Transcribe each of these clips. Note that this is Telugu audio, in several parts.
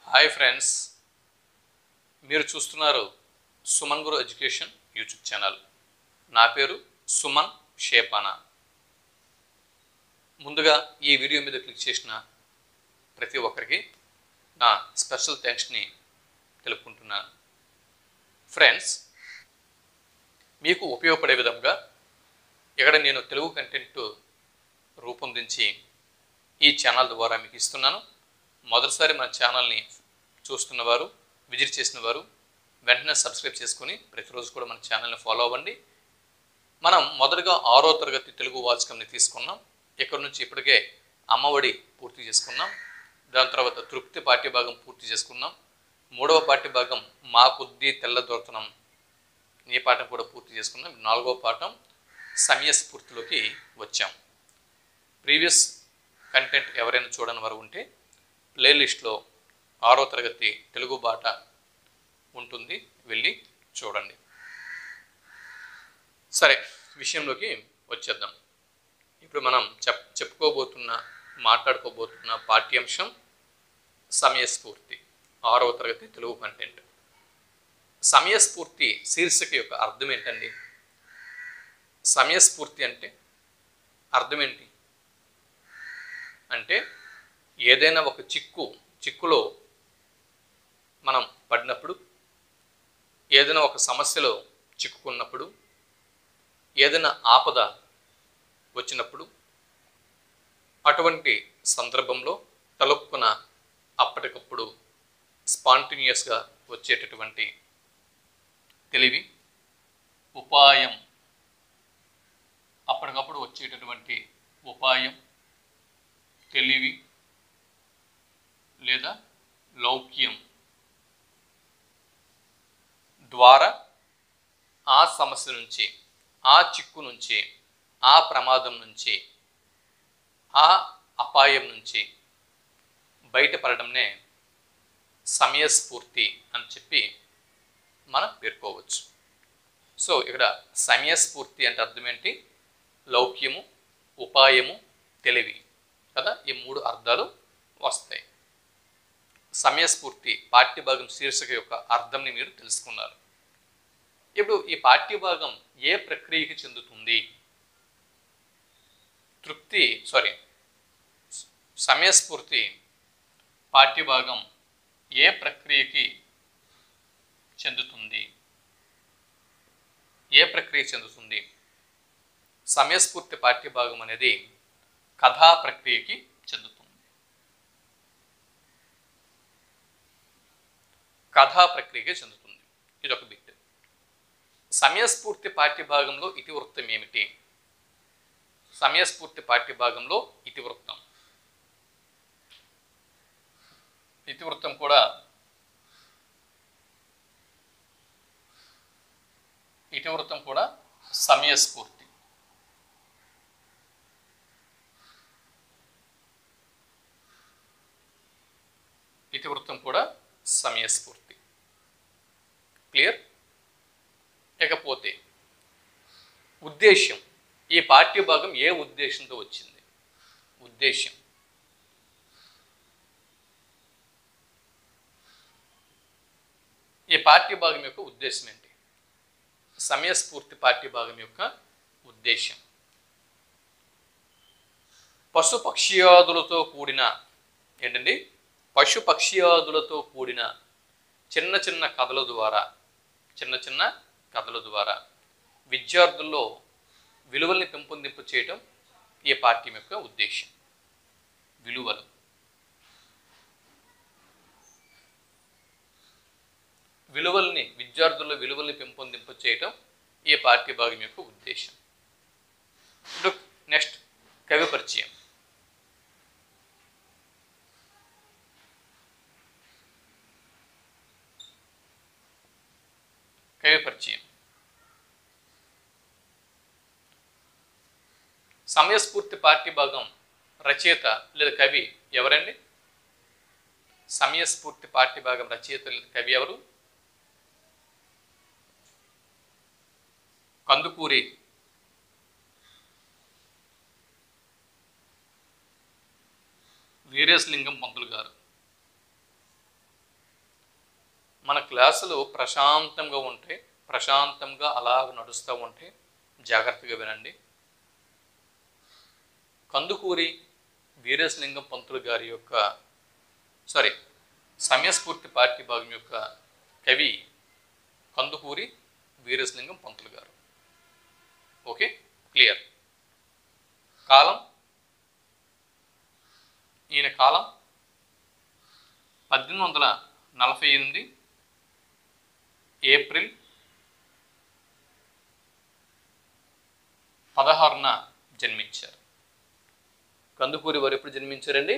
హాయ్ ఫ్రెండ్స్ మీరు చూస్తున్నారు Suman Guru education YouTube channel నా పేరు సుమన్ షేపానా ముందుగా ఈ వీడియో మీద క్లిక్ చేసిన ప్రతి ఒక్కరికి నా స్పెషల్ థ్యాంక్స్ని తెలుపుకుంటున్నాను ఫ్రెండ్స్ మీకు ఉపయోగపడే విధంగా ఇక్కడ నేను తెలుగు కంటెంట్ రూపొందించి ఈ ఛానల్ ద్వారా మీకు ఇస్తున్నాను మొదటిసారి మన ఛానల్ని చూస్తున్నవారు విజిట్ చేసిన వారు వెంటనే సబ్స్క్రైబ్ చేసుకుని ప్రతిరోజు కూడా మన ఛానల్ని ఫాలో అవ్వండి మనం మొదటగా ఆరో తరగతి తెలుగు వాచకంని తీసుకున్నాం ఇక్కడ నుంచి ఇప్పటికే అమ్మఒడి పూర్తి చేసుకున్నాం దాని తర్వాత తృప్తి పాఠ్యభాగం పూర్తి చేసుకున్నాం మూడవ పాఠ్యభాగం మా కొద్దీ తెల్ల దొరతనం ఈ పాఠం కూడా పూర్తి చేసుకున్నాం నాలుగవ పాఠం సమయస్ఫూర్తిలోకి వచ్చాం ప్రీవియస్ కంటెంట్ ఎవరైనా చూడని వారు ఉంటే ప్లేలిస్ట్లో ఆరో తరగతి తెలుగు బాట ఉంటుంది వెళ్ళి చూడండి సరే విషయంలోకి వచ్చేద్దాం ఇప్పుడు మనం చెప్ చెప్పుకోబోతున్న మాట్లాడుకోబోతున్న పాఠ్యాంశం సమయస్ఫూర్తి ఆరవ తరగతి తెలుగు కంటెంట్ సమయస్ఫూర్తి శీర్షిక యొక్క అర్థం ఏంటండి సమయస్ఫూర్తి అంటే అర్థం ఏంటి అంటే ఏదైనా ఒక చిక్కు చిక్కులో మనం పడినప్పుడు ఏదైనా ఒక సమస్యలో చిక్కుకున్నప్పుడు ఏదైనా ఆపద వచ్చినప్పుడు అటువంటి సందర్భంలో తలొక్కున అప్పటికప్పుడు స్పాంటినియస్గా వచ్చేటటువంటి తెలివి ఉపాయం అప్పటికప్పుడు వచ్చేటటువంటి ఉపాయం తెలివి లేదా లౌక్యం ద్వారా ఆ సమస్య నుంచి ఆ చిక్కు నుంచి ఆ ప్రమాదం నుంచి ఆ అపాయం నుంచి బయటపడడంనే సమయస్ఫూర్తి అని చెప్పి మనం పేర్కోవచ్చు సో ఇక్కడ సమయస్ఫూర్తి అంటే అర్థం ఏంటి లౌక్యము ఉపాయము తెలివి కదా ఈ మూడు అర్థాలు వస్తాయి సమయస్ఫూర్తి పాఠ్యభాగం శీర్షిక యొక్క అర్థంని మీరు తెలుసుకున్నారు ఇప్పుడు ఈ పాఠ్యభాగం ఏ ప్రక్రియకి చెందుతుంది తృప్తి సారీ సమయస్ఫూర్తి పాఠ్యభాగం ఏ ప్రక్రియకి చెందుతుంది ఏ ప్రక్రియ చెందుతుంది సమయస్ఫూర్తి పాఠ్యభాగం అనేది కథా ప్రక్రియకి చెందుతుంది కథా ప్రక్రియకి చెందుతుంది ఇది ఒక బిట్ సమయస్ఫూర్తి పాఠ్యభాగంలో ఇతివృత్తం ఏమిటి సమయస్ఫూర్తి పాఠ్యభాగంలో ఇతివృత్తం ఇతివృత్తం కూడా ఇతివృత్తం కూడా సమయస్ఫూర్తి ఇతివృత్తం కూడా సమయస్ఫూర్తి క్లియర్ ఇకపోతే ఉద్దేశ్యం ఈ పాఠ్యభాగం ఏ ఉద్దేశంతో వచ్చింది ఉద్దేశ్యం ఈ పాఠ్యభాగం యొక్క ఉద్దేశం ఏంటి సమయస్ఫూర్తి పాఠ్యభాగం యొక్క ఉద్దేశం పశు పక్ష్యాదులతో కూడిన ఏంటండి పశు పక్ష్యాదులతో కూడిన చిన్న చిన్న కథల ద్వారా చిన్న చిన్న కథల ద్వారా విద్యార్థుల్లో విలువల్ని పెంపొందింపు చేయటం ఈ పాఠ్యం యొక్క ఉద్దేశం విలువలు విలువల్ని విద్యార్థుల్లో విలువల్ని పెంపొందింపు చేయటం ఈ పాఠ్యభాగం యొక్క ఉద్దేశం ఇప్పుడు నెక్స్ట్ కవి పరిచయం కవి పరిచయం సమయస్ఫూర్తి పాఠ్యభాగం రచయిత లేదా కవి ఎవరండి సమయస్ఫూర్తి పాఠ్యభాగం రచయిత లేదా కవి ఎవరు కందుకూరి వీరేశలింగం పంతులు గారు మన క్లాసులు ప్రశాంతంగా ఉంటే ప్రశాంతంగా అలాగ నడుస్తూ ఉంటే జాగ్రత్తగా వినండి కందుకూరి వీరేశలింగం పంతులు గారి యొక్క సారీ సమయస్ఫూర్తి పార్టీ భాగం యొక్క కవి కందుకూరి వీరేశలింగం పంతులు గారు ఓకే క్లియర్ కాలం ఈయన కాలం పద్దెనిమిది వందల నలభై ఎనిమిది ఏప్రిల్ పదహారున జన్మించారు కందుకూరి వారు ఎప్పుడు జన్మించారండి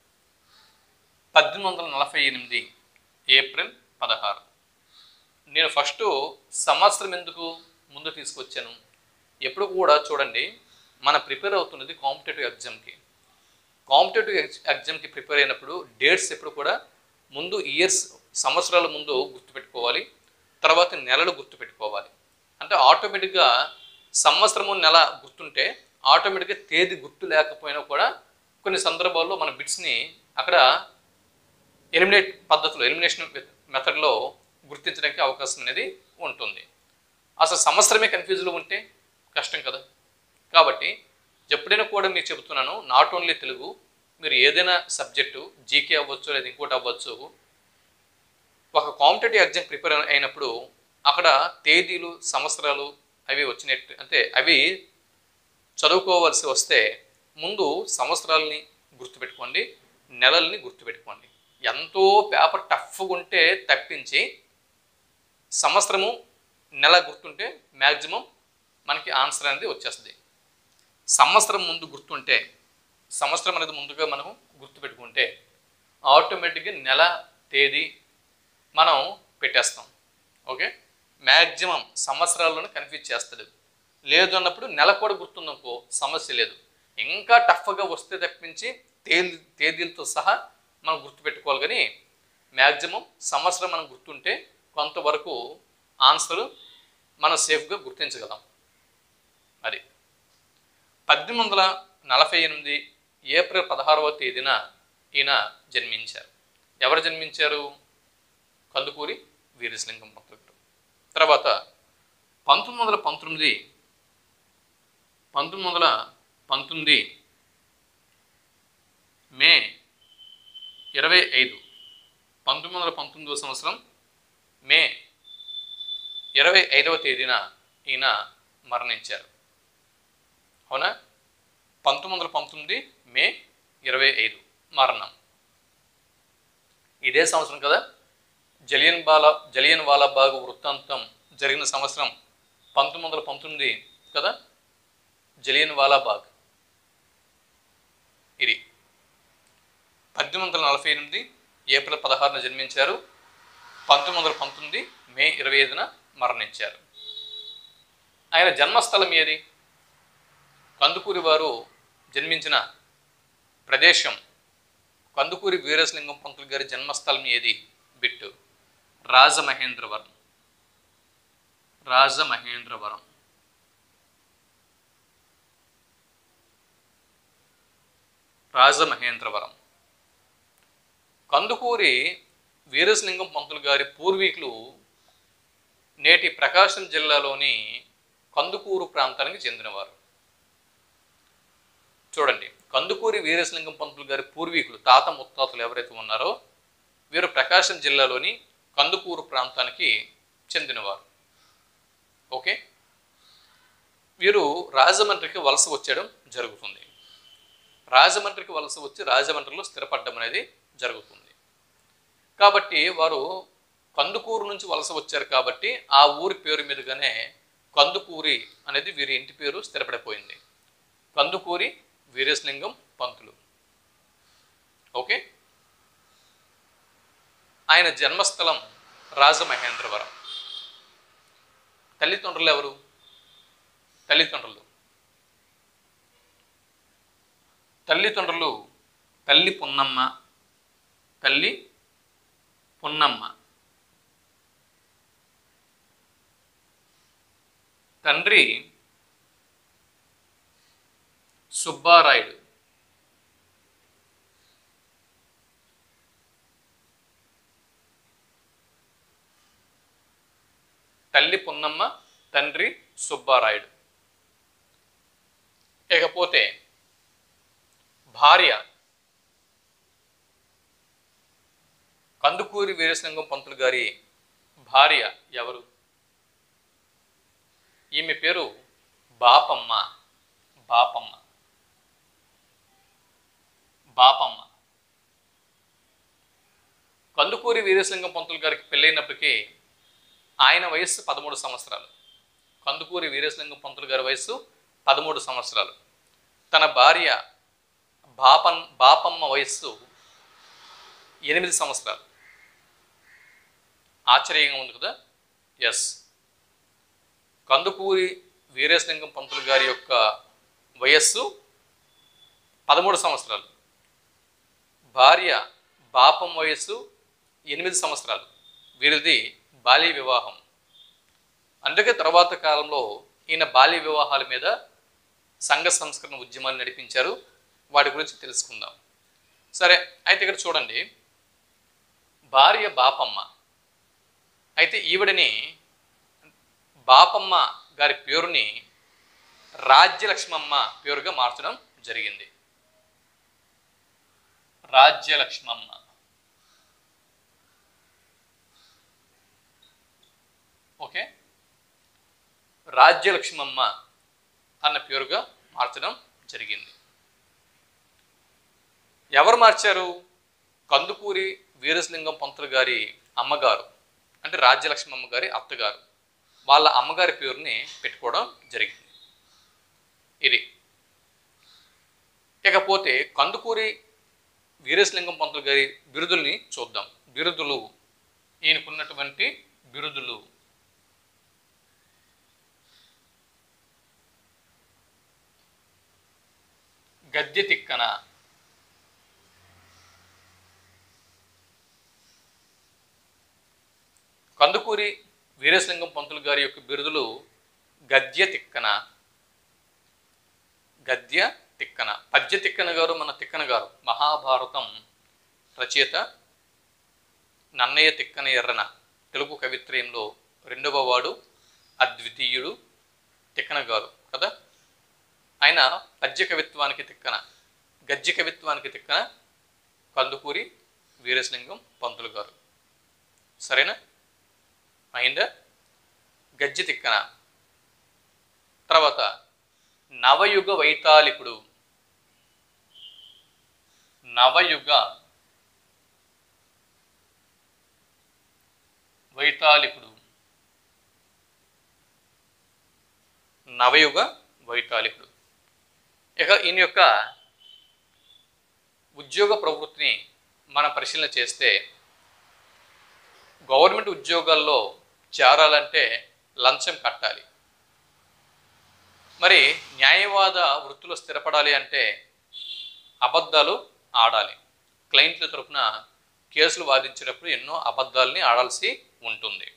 పద్దెనిమిది వందల నలభై ఎనిమిది ఏప్రిల్ పదహారు నేను ఫస్ట్ సంవత్సరం ఎందుకు ముందు తీసుకొచ్చాను ఎప్పుడు కూడా చూడండి మన ప్రిపేర్ అవుతున్నది కాంపిటేటివ్ ఎగ్జామ్కి కాంపిటేటివ్ ఎగ్జామ్కి ప్రిపేర్ అయినప్పుడు డేట్స్ ఎప్పుడు కూడా ముందు ఇయర్స్ సంవత్సరాల ముందు గుర్తుపెట్టుకోవాలి తర్వాత నెలలు గుర్తుపెట్టుకోవాలి అంటే ఆటోమేటిక్గా సంవత్సరము నెల గుర్తుంటే ఆటోమేటిక్గా తేదీ గుర్తు లేకపోయినా కూడా కొన్ని సందర్భాల్లో మన బిట్స్ని అక్కడ ఎలిమినేట్ పద్ధతిలో ఎలిమినేషన్ మెథడ్లో గుర్తించడానికి అవకాశం అనేది ఉంటుంది అసలు సంవత్సరమే కన్ఫ్యూజ్లో ఉంటే కష్టం కదా కాబట్టి ఎప్పుడైనా కూడా మీకు చెబుతున్నాను నాట్ ఓన్లీ తెలుగు మీరు ఏదైనా సబ్జెక్టు జీకే అవ్వచ్చు లేదా ఇంకోటి అవ్వచ్చు ఒక కాంపిటేటివ్ ఎగ్జామ్ ప్రిపేర్ అయినప్పుడు అక్కడ తేదీలు సంవత్సరాలు అవి వచ్చినట్టు అంటే అవి చదువుకోవాల్సి వస్తే ముందు సంవత్సరాలని గుర్తుపెట్టుకోండి నెలల్ని గుర్తుపెట్టుకోండి ఎంతో పేపర్ టఫ్గా ఉంటే తప్పించి సంవత్సరము నెల గుర్తుంటే మ్యాక్సిమం మనకి ఆన్సర్ అనేది వచ్చేస్తుంది సంవత్సరం ముందు గుర్తుంటే సంవత్సరం అనేది ముందుగా మనం గుర్తుపెట్టుకుంటే ఆటోమేటిక్గా నెల తేదీ మనం పెట్టేస్తాం ఓకే మ్యాక్సిమం సంవత్సరాల్లోనే కన్ఫ్యూజ్ చేస్తాడు లేదు అన్నప్పుడు నెల కూడా గుర్తుందనుకో సమస్య లేదు ఇంకా టఫ్గా వస్తే తప్పించి తేదీ తేదీలతో సహా మనం గుర్తుపెట్టుకోవాలి కానీ మ్యాక్సిమం సంవత్సరం మనం గుర్తుంటే కొంతవరకు ఆన్సర్ మనం సేఫ్గా గుర్తించగలం అది పద్దెనిమిది వందల నలభై ఎనిమిది ఏప్రిల్ పదహారవ తేదీన ఈయన జన్మించారు ఎవరు జన్మించారు కందుకూరి వీరేశలింగం పంతులు గారు తర్వాత పంతొమ్మిది వందల పంతొమ్మిది పంతొమ్మిది వందల పంతొమ్మిది మే ఇరవై ఐదు పంతొమ్మిది వందల పంతొమ్మిదవ సంవత్సరం మే ఇరవై ఐదవ తేదీన ఈయన మరణించారు అవునా పంతొమ్మిది వందల పంతొమ్మిది మే ఇరవై ఐదు మరణం ఇదే సంవత్సరం కదా జలియన్ బాలా జలియన్ వాలాబాగ్ వృత్తాంతం జరిగిన సంవత్సరం పంతొమ్మిది వందల పంతొమ్మిది కదా జలియన్ వాలాబాగ్ ఇది పద్దెనిమిది వందల నలభై ఎనిమిది ఏప్రిల్ పదహారున జన్మించారు పంతొమ్మిది వందల పంతొమ్మిది మే ఇరవై ఐదున మరణించారు ఆయన జన్మస్థలం ఏది కందుకూరి వారు జన్మించిన ప్రదేశం కందుకూరి వీరేశలింగం పంతులు గారి జన్మస్థలం ఏది బిట్టు రాజమహేంద్రవరం రాజమహేంద్రవరం రాజమహేంద్రవరం కందుకూరి వీరేశలింగం పంతులు గారి పూర్వీకులు నేటి ప్రకాశం జిల్లాలోని కందుకూరు ప్రాంతానికి చెందినవారు చూడండి కందుకూరి వీరేశలింగం పంతులు గారి పూర్వీకులు తాత ముత్తాతలు ఎవరైతే ఉన్నారో వీరు ప్రకాశం జిల్లాలోని కందుకూరు ప్రాంతానికి చెందినవారు ఓకే వీరు రాజమండ్రికి వలస వచ్చేయడం జరుగుతుంది రాజమండ్రికి వలస వచ్చి రాజమండ్రిలో స్థిరపడడం అనేది జరుగుతుంది కాబట్టి వారు కందుకూరు నుంచి వలస వచ్చారు కాబట్టి ఆ ఊరి పేరు మీదుగానే కందుకూరి అనేది వీరి ఇంటి పేరు స్థిరపడిపోయింది కందుకూరి వీరేశలింగం పంతులు ఓకే ఆయన జన్మస్థలం రాజమహేంద్రవరం తల్లిదండ్రులు ఎవరు తల్లిదండ్రులు తల్లిదండ్రులు తల్లి పున్నమ్మ తల్లి పున్నమ్మ తండ్రి సుబ్బారాయుడు తల్లి పున్నమ్మ తండ్రి సుబ్బారాయుడు ఇకపోతే భార్య కందుకూరి వీరేశలింగం పంతులు గారి భార్య ఎవరు ఈమె పేరు బాపమ్మ బాపమ్మ బాపమ్మ కందుకూరి వీరేశలింగం పంతులు గారికి పెళ్ళైనప్పటికీ ఆయన వయస్సు పదమూడు సంవత్సరాలు కందుకూరి వీరేశలింగం పంతులు గారి వయస్సు పదమూడు సంవత్సరాలు తన భార్య బాపన్ బాపమ్మ వయస్సు ఎనిమిది సంవత్సరాలు ఆశ్చర్యంగా ఉంది కదా ఎస్ కందుకూరి వీరేశలింగం పంతులు గారి యొక్క వయస్సు పదమూడు సంవత్సరాలు భార్య బాపం వయస్సు ఎనిమిది సంవత్సరాలు వీరిది బాల్య వివాహం అందుకే తర్వాత కాలంలో ఈయన బాల్య వివాహాల మీద సంఘ సంస్కరణ ఉద్యమాలు నడిపించారు వాటి గురించి తెలుసుకుందాం సరే అయితే ఇక్కడ చూడండి భార్య బాపమ్మ అయితే ఈవిడని బాపమ్మ గారి పేరుని రాజ్యలక్ష్మమ్మ పేరుగా మార్చడం జరిగింది రాజ్యలక్ష్మమ్మ ఓకే రాజ్యలక్ష్మమ్మ అన్న పేరుగా మార్చడం జరిగింది ఎవరు మార్చారు కందుకూరి వీరశలింగం పంతులు గారి అమ్మగారు అంటే రాజ్యలక్ష్మమ్మ గారి అత్తగారు వాళ్ళ అమ్మగారి పేరుని పెట్టుకోవడం జరిగింది ఇది ఇకపోతే కందుకూరి వీరేశలింగం పంతులు గారి బిరుదుల్ని చూద్దాం బిరుదులు ఈయనకున్నటువంటి బిరుదులు గద్య తిక్కన కందుకూరి వీరేశలింగం పంతులు గారి యొక్క బిరుదులు గద్య తిక్కన గద్య తిక్కన పద్య తిక్కన గారు మన తిక్కన గారు మహాభారతం రచయిత నన్నయ్య తిక్కన ఎర్రన తెలుగు కవిత్రయంలో రెండవ వాడు అద్వితీయుడు తిక్కన గారు కదా ఆయన పద్య కవిత్వానికి తిక్కన గద్య కవిత్వానికి తిక్కన కందుకూరి వీరేశలింగం పంతులు గారు సరేనా అయిందా గజ్జి తిక్కన తర్వాత నవయుగ వైతాళికుడు నవయుగ వైతాళికుడు నవయుగ వైతాళికుడు ఇక ఈయన యొక్క ఉద్యోగ ప్రవృత్తిని మనం పరిశీలన చేస్తే గవర్నమెంట్ ఉద్యోగాల్లో చేరాలంటే లంచం కట్టాలి మరి న్యాయవాద వృత్తిలో స్థిరపడాలి అంటే అబద్ధాలు ఆడాలి క్లయింట్ల తరపున కేసులు వాదించేటప్పుడు ఎన్నో అబద్ధాలని ఆడాల్సి ఉంటుంది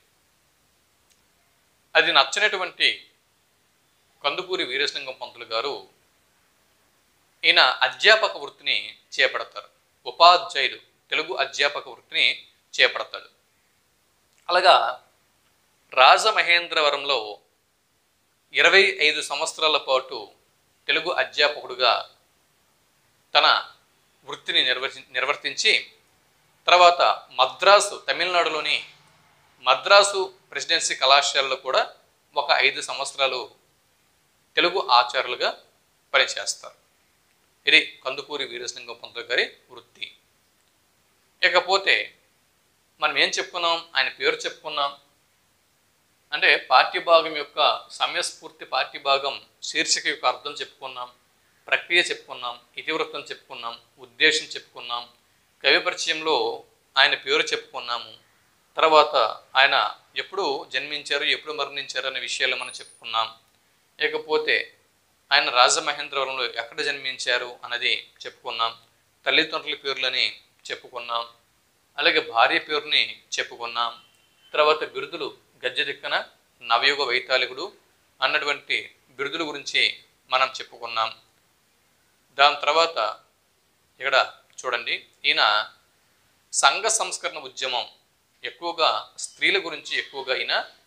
అది నచ్చనటువంటి కందుకూరి వీరేశలింగం పంతులు గారు ఈయన అధ్యాపక వృత్తిని చేపడతారు ఉపాధ్యాయుడు తెలుగు అధ్యాపక వృత్తిని చేపడతాడు అలాగా రాజమహేంద్రవరంలో ఇరవై ఐదు సంవత్సరాల పాటు తెలుగు అధ్యాపకుడుగా తన వృత్తిని నిర్వర్తి నిర్వర్తించి తర్వాత మద్రాసు తమిళనాడులోని మద్రాసు ప్రెసిడెన్సీ కళాశాలలో కూడా ఒక ఐదు సంవత్సరాలు తెలుగు ఆచార్యులుగా పనిచేస్తారు ఇది కందుకూరి వీరేశలింగం పంతులు గారి వృత్తి ఇకపోతే మనం ఏం చెప్పుకున్నాం ఆయన పేరు చెప్పుకున్నాం అంటే పాఠ్యభాగం యొక్క సమయస్ఫూర్తి పాఠ్యభాగం శీర్షిక యొక్క అర్థం చెప్పుకున్నాం ప్రక్రియ చెప్పుకున్నాం ఇతివృత్తం చెప్పుకున్నాం ఉద్దేశం చెప్పుకున్నాం కవి పరిచయంలో ఆయన పేరు చెప్పుకున్నాము తర్వాత ఆయన ఎప్పుడు జన్మించారు ఎప్పుడు మరణించారు అనే విషయాలు మనం చెప్పుకున్నాం ఇకపోతే ఆయన రాజమహేంద్రవరంలో ఎక్కడ జన్మించారు అన్నది చెప్పుకున్నాం తల్లిదండ్రుల పేర్లని చెప్పుకున్నాం అలాగే భార్య పేరుని చెప్పుకున్నాం తర్వాత బిరుదులు గజ్జె దిక్కన నవయుగ వైతాళికుడు అన్నటువంటి బిరుదుల గురించి మనం చెప్పుకున్నాం దాని తర్వాత ఇక్కడ చూడండి ఈయన సంఘ సంస్కరణ ఉద్యమం ఎక్కువగా స్త్రీల గురించి ఎక్కువగా ఈయన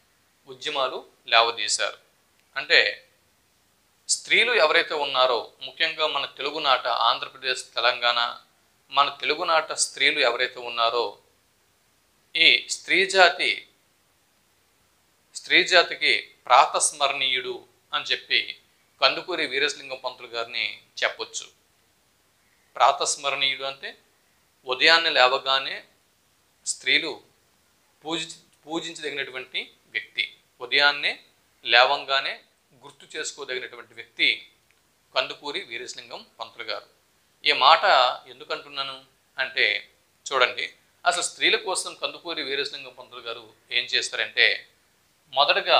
ఉద్యమాలు లేవదీశారు అంటే స్త్రీలు ఎవరైతే ఉన్నారో ముఖ్యంగా మన తెలుగునాట ఆంధ్రప్రదేశ్ తెలంగాణ మన తెలుగునాట స్త్రీలు ఎవరైతే ఉన్నారో ఈ స్త్రీ జాతి స్త్రీ జాతికి ప్రాతస్మరణీయుడు అని చెప్పి కందుకూరి వీరేశలింగం పంతులు గారిని చెప్పొచ్చు ప్రాతస్మరణీయుడు అంటే ఉదయాన్నే లేవగానే స్త్రీలు పూజి పూజించదగినటువంటి వ్యక్తి ఉదయాన్నే లేవంగానే గుర్తు చేసుకోదగినటువంటి వ్యక్తి కందుకూరి వీరేశలింగం పంతులు గారు ఈ మాట ఎందుకు అంటున్నాను అంటే చూడండి అసలు స్త్రీల కోసం కందుకూరి వీరేశలింగం పంతులు గారు ఏం చేస్తారంటే మొదటగా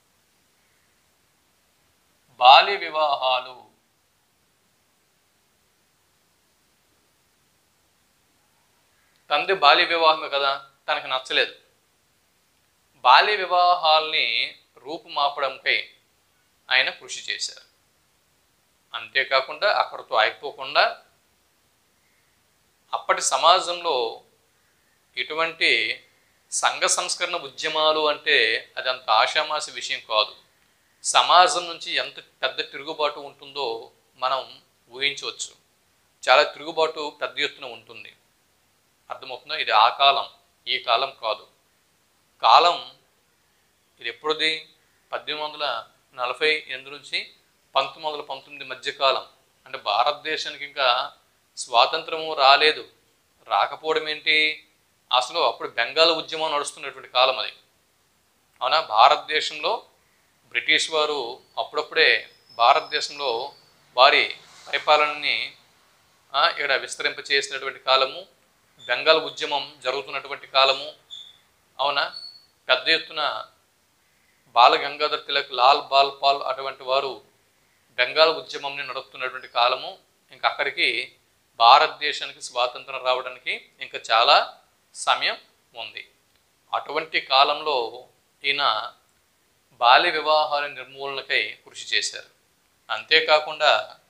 బాల్య వివాహాలు తండ్రి బాల్య వివాహమే కదా తనకు నచ్చలేదు బాల్య వివాహాల్ని రూపుమాపడంపై ఆయన కృషి చేశారు అంతేకాకుండా అక్కడితో ఆగిపోకుండా అప్పటి సమాజంలో ఇటువంటి సంఘ సంస్కరణ ఉద్యమాలు అంటే అది అంత ఆషామాసి విషయం కాదు సమాజం నుంచి ఎంత పెద్ద తిరుగుబాటు ఉంటుందో మనం ఊహించవచ్చు చాలా తిరుగుబాటు పెద్ద ఎత్తున ఉంటుంది అర్థమవుతుందా ఇది ఆ కాలం ఈ కాలం కాదు కాలం ఇది ఎప్పుడుది పద్దెనిమిది వందల నలభై ఎనిమిది నుంచి పంతొమ్మిది వందల పంతొమ్మిది మధ్య కాలం అంటే భారతదేశానికి ఇంకా స్వాతంత్రము రాలేదు రాకపోవడం ఏంటి అసలు అప్పుడు బెంగాల్ ఉద్యమం నడుస్తున్నటువంటి కాలం అది అవునా భారతదేశంలో బ్రిటిష్ వారు అప్పుడప్పుడే భారతదేశంలో వారి పరిపాలనని ఆ, ఇక్కడ విస్తరింప చేసినటువంటి కాలము బెంగాల్ ఉద్యమం జరుగుతున్నటువంటి కాలము అవునా పెద్ద ఎత్తున బాల గంగాధర్ తిలక్ లాల్ బాల్ పాల్ అటువంటి వారు బెంగాల్ ఉద్యమంని నడుపుతున్నటువంటి కాలము ఇంకా అక్కడికి భారతదేశానికి స్వాతంత్రం రావడానికి ఇంకా చాలా సమయం ఉంది అటువంటి కాలంలో ఈయన బాల్య వివాహాల నిర్మూలనకై కృషి చేశారు అంతేకాకుండా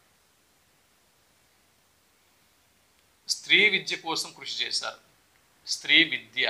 స్త్రీ విద్య కోసం కృషి చేశారు స్త్రీ విద్య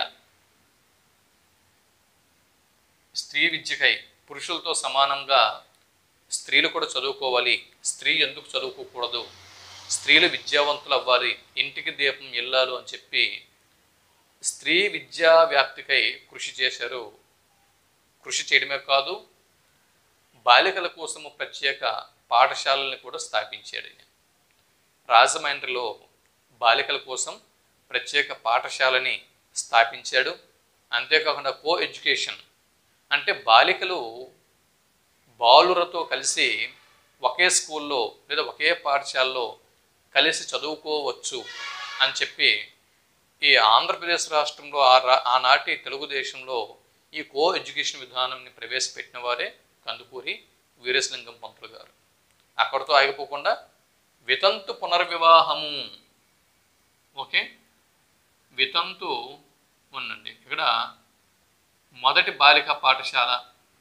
స్త్రీ విద్యకై పురుషులతో సమానంగా స్త్రీలు కూడా చదువుకోవాలి స్త్రీ ఎందుకు చదువుకోకూడదు స్త్రీలు విద్యావంతులు అవ్వాలి ఇంటికి దీపం ఇల్లాలు అని చెప్పి స్త్రీ విద్యా వ్యాప్తికై కృషి చేశారు కృషి చేయడమే కాదు బాలికల కోసము ప్రత్యేక పాఠశాలల్ని కూడా స్థాపించాడు ఈయన. రాజమండ్రిలో బాలికల కోసం ప్రత్యేక పాఠశాలని స్థాపించాడు అంతేకాకుండా కో ఎడ్యుకేషన్ అంటే బాలికలు బాలురతో కలిసి ఒకే స్కూల్లో లేదా ఒకే పాఠశాలలో కలిసి చదువుకోవచ్చు అని చెప్పి ఈ ఆంధ్రప్రదేశ్ రాష్ట్రంలో ఆ రా- ఆనాటి తెలుగుదేశంలో ఈ కో ఎడ్యుకేషన్ విధానాన్ని ప్రవేశపెట్టిన వారే కందుకూరి వీరేశలింగం పంతులు గారు అక్కడితో ఆగిపోకుండా వితంతు పునర్వివాహము ఓకే వితంతు ఉండండి ఇక్కడ మొదటి బాలిక పాఠశాల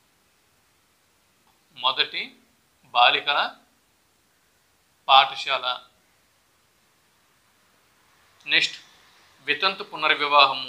మొదటి బాలికల పాఠశాల నెక్స్ట్ వితంతు పునర్వివాహము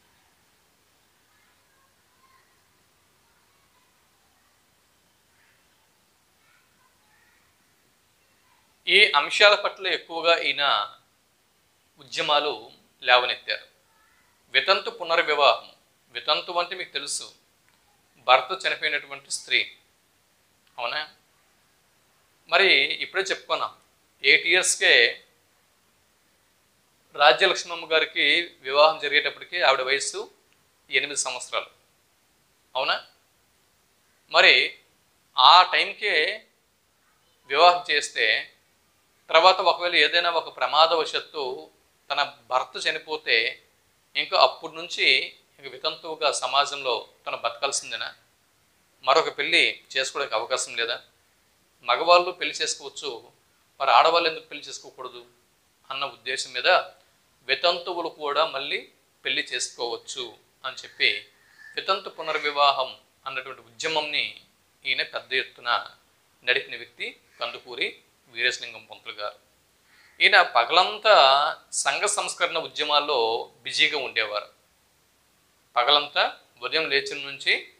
ఈ అంశాల పట్ల ఎక్కువగా ఈయన ఉద్యమాలు లేవనెత్తారు వితంతు పునర్వివాహం వితంతు అంటే మీకు తెలుసు భర్త చనిపోయినటువంటి స్త్రీ అవునా మరి ఇప్పుడే చెప్పుకున్నాం ఎయిట్ ఇయర్స్కే రాజ్యలక్ష్మమ్మ గారికి వివాహం జరిగేటప్పటికి ఆవిడ వయస్సు ఎనిమిది సంవత్సరాలు అవునా మరి ఆ టైంకే వివాహం చేస్తే తర్వాత ఒకవేళ ఏదైనా ఒక ప్రమాదవశత్తు తన భర్త చనిపోతే ఇంకా అప్పటి నుంచి ఇంక వితంతువుగా సమాజంలో తను బతకాల్సిందేనా మరొక పెళ్ళి చేసుకోవడానికి అవకాశం లేదా మగవాళ్ళు పెళ్లి చేసుకోవచ్చు మరి ఆడవాళ్ళు ఎందుకు పెళ్లి చేసుకోకూడదు అన్న ఉద్దేశం మీద వితంతువులు కూడా మళ్ళీ పెళ్లి చేసుకోవచ్చు అని చెప్పి వితంతు పునర్వివాహం అన్నటువంటి ఉద్యమంని ఈయన పెద్ద ఎత్తున నడిపిన వ్యక్తి కందుకూరి వీరేశలింగం పంతులు గారు ఈయన పగలంతా సంఘ సంస్కరణ ఉద్యమాల్లో బిజీగా ఉండేవారు పగలంతా ఉదయం లేచిన నుంచి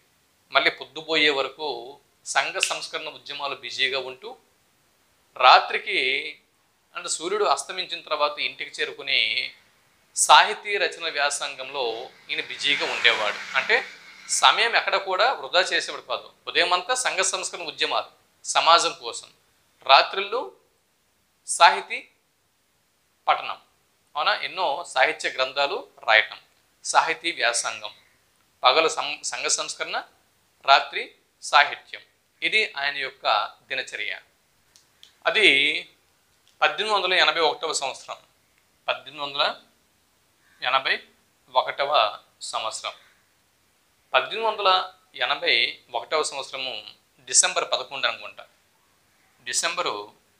మళ్ళీ పొద్దుపోయే వరకు సంఘ సంస్కరణ ఉద్యమాలు బిజీగా ఉంటూ రాత్రికి అంటే సూర్యుడు అస్తమించిన తర్వాత ఇంటికి చేరుకుని సాహితీ రచన వ్యాసంగంలో ఈయన బిజీగా ఉండేవాడు అంటే సమయం ఎక్కడ కూడా వృధా చేసేవాడు కాదు ఉదయం అంతా సంఘ సంస్కరణ ఉద్యమాలు సమాజం కోసం రాత్రుల్లో సాహితీ పఠనం అవునా ఎన్నో సాహిత్య గ్రంథాలు రాయటం సాహితీ వ్యాసంగం పగలు సం సంఘ సంస్కరణ రాత్రి సాహిత్యం ఇది ఆయన యొక్క దినచర్య అది పద్దెనిమిది వందల ఎనభై ఒకటవ సంవత్సరం పద్దెనిమిది వందల ఎనభై ఒకటవ సంవత్సరం పద్దెనిమిది వందల ఎనభై ఒకటవ సంవత్సరము డిసెంబర్ పదకొండు అనుకుంటా డిసెంబరు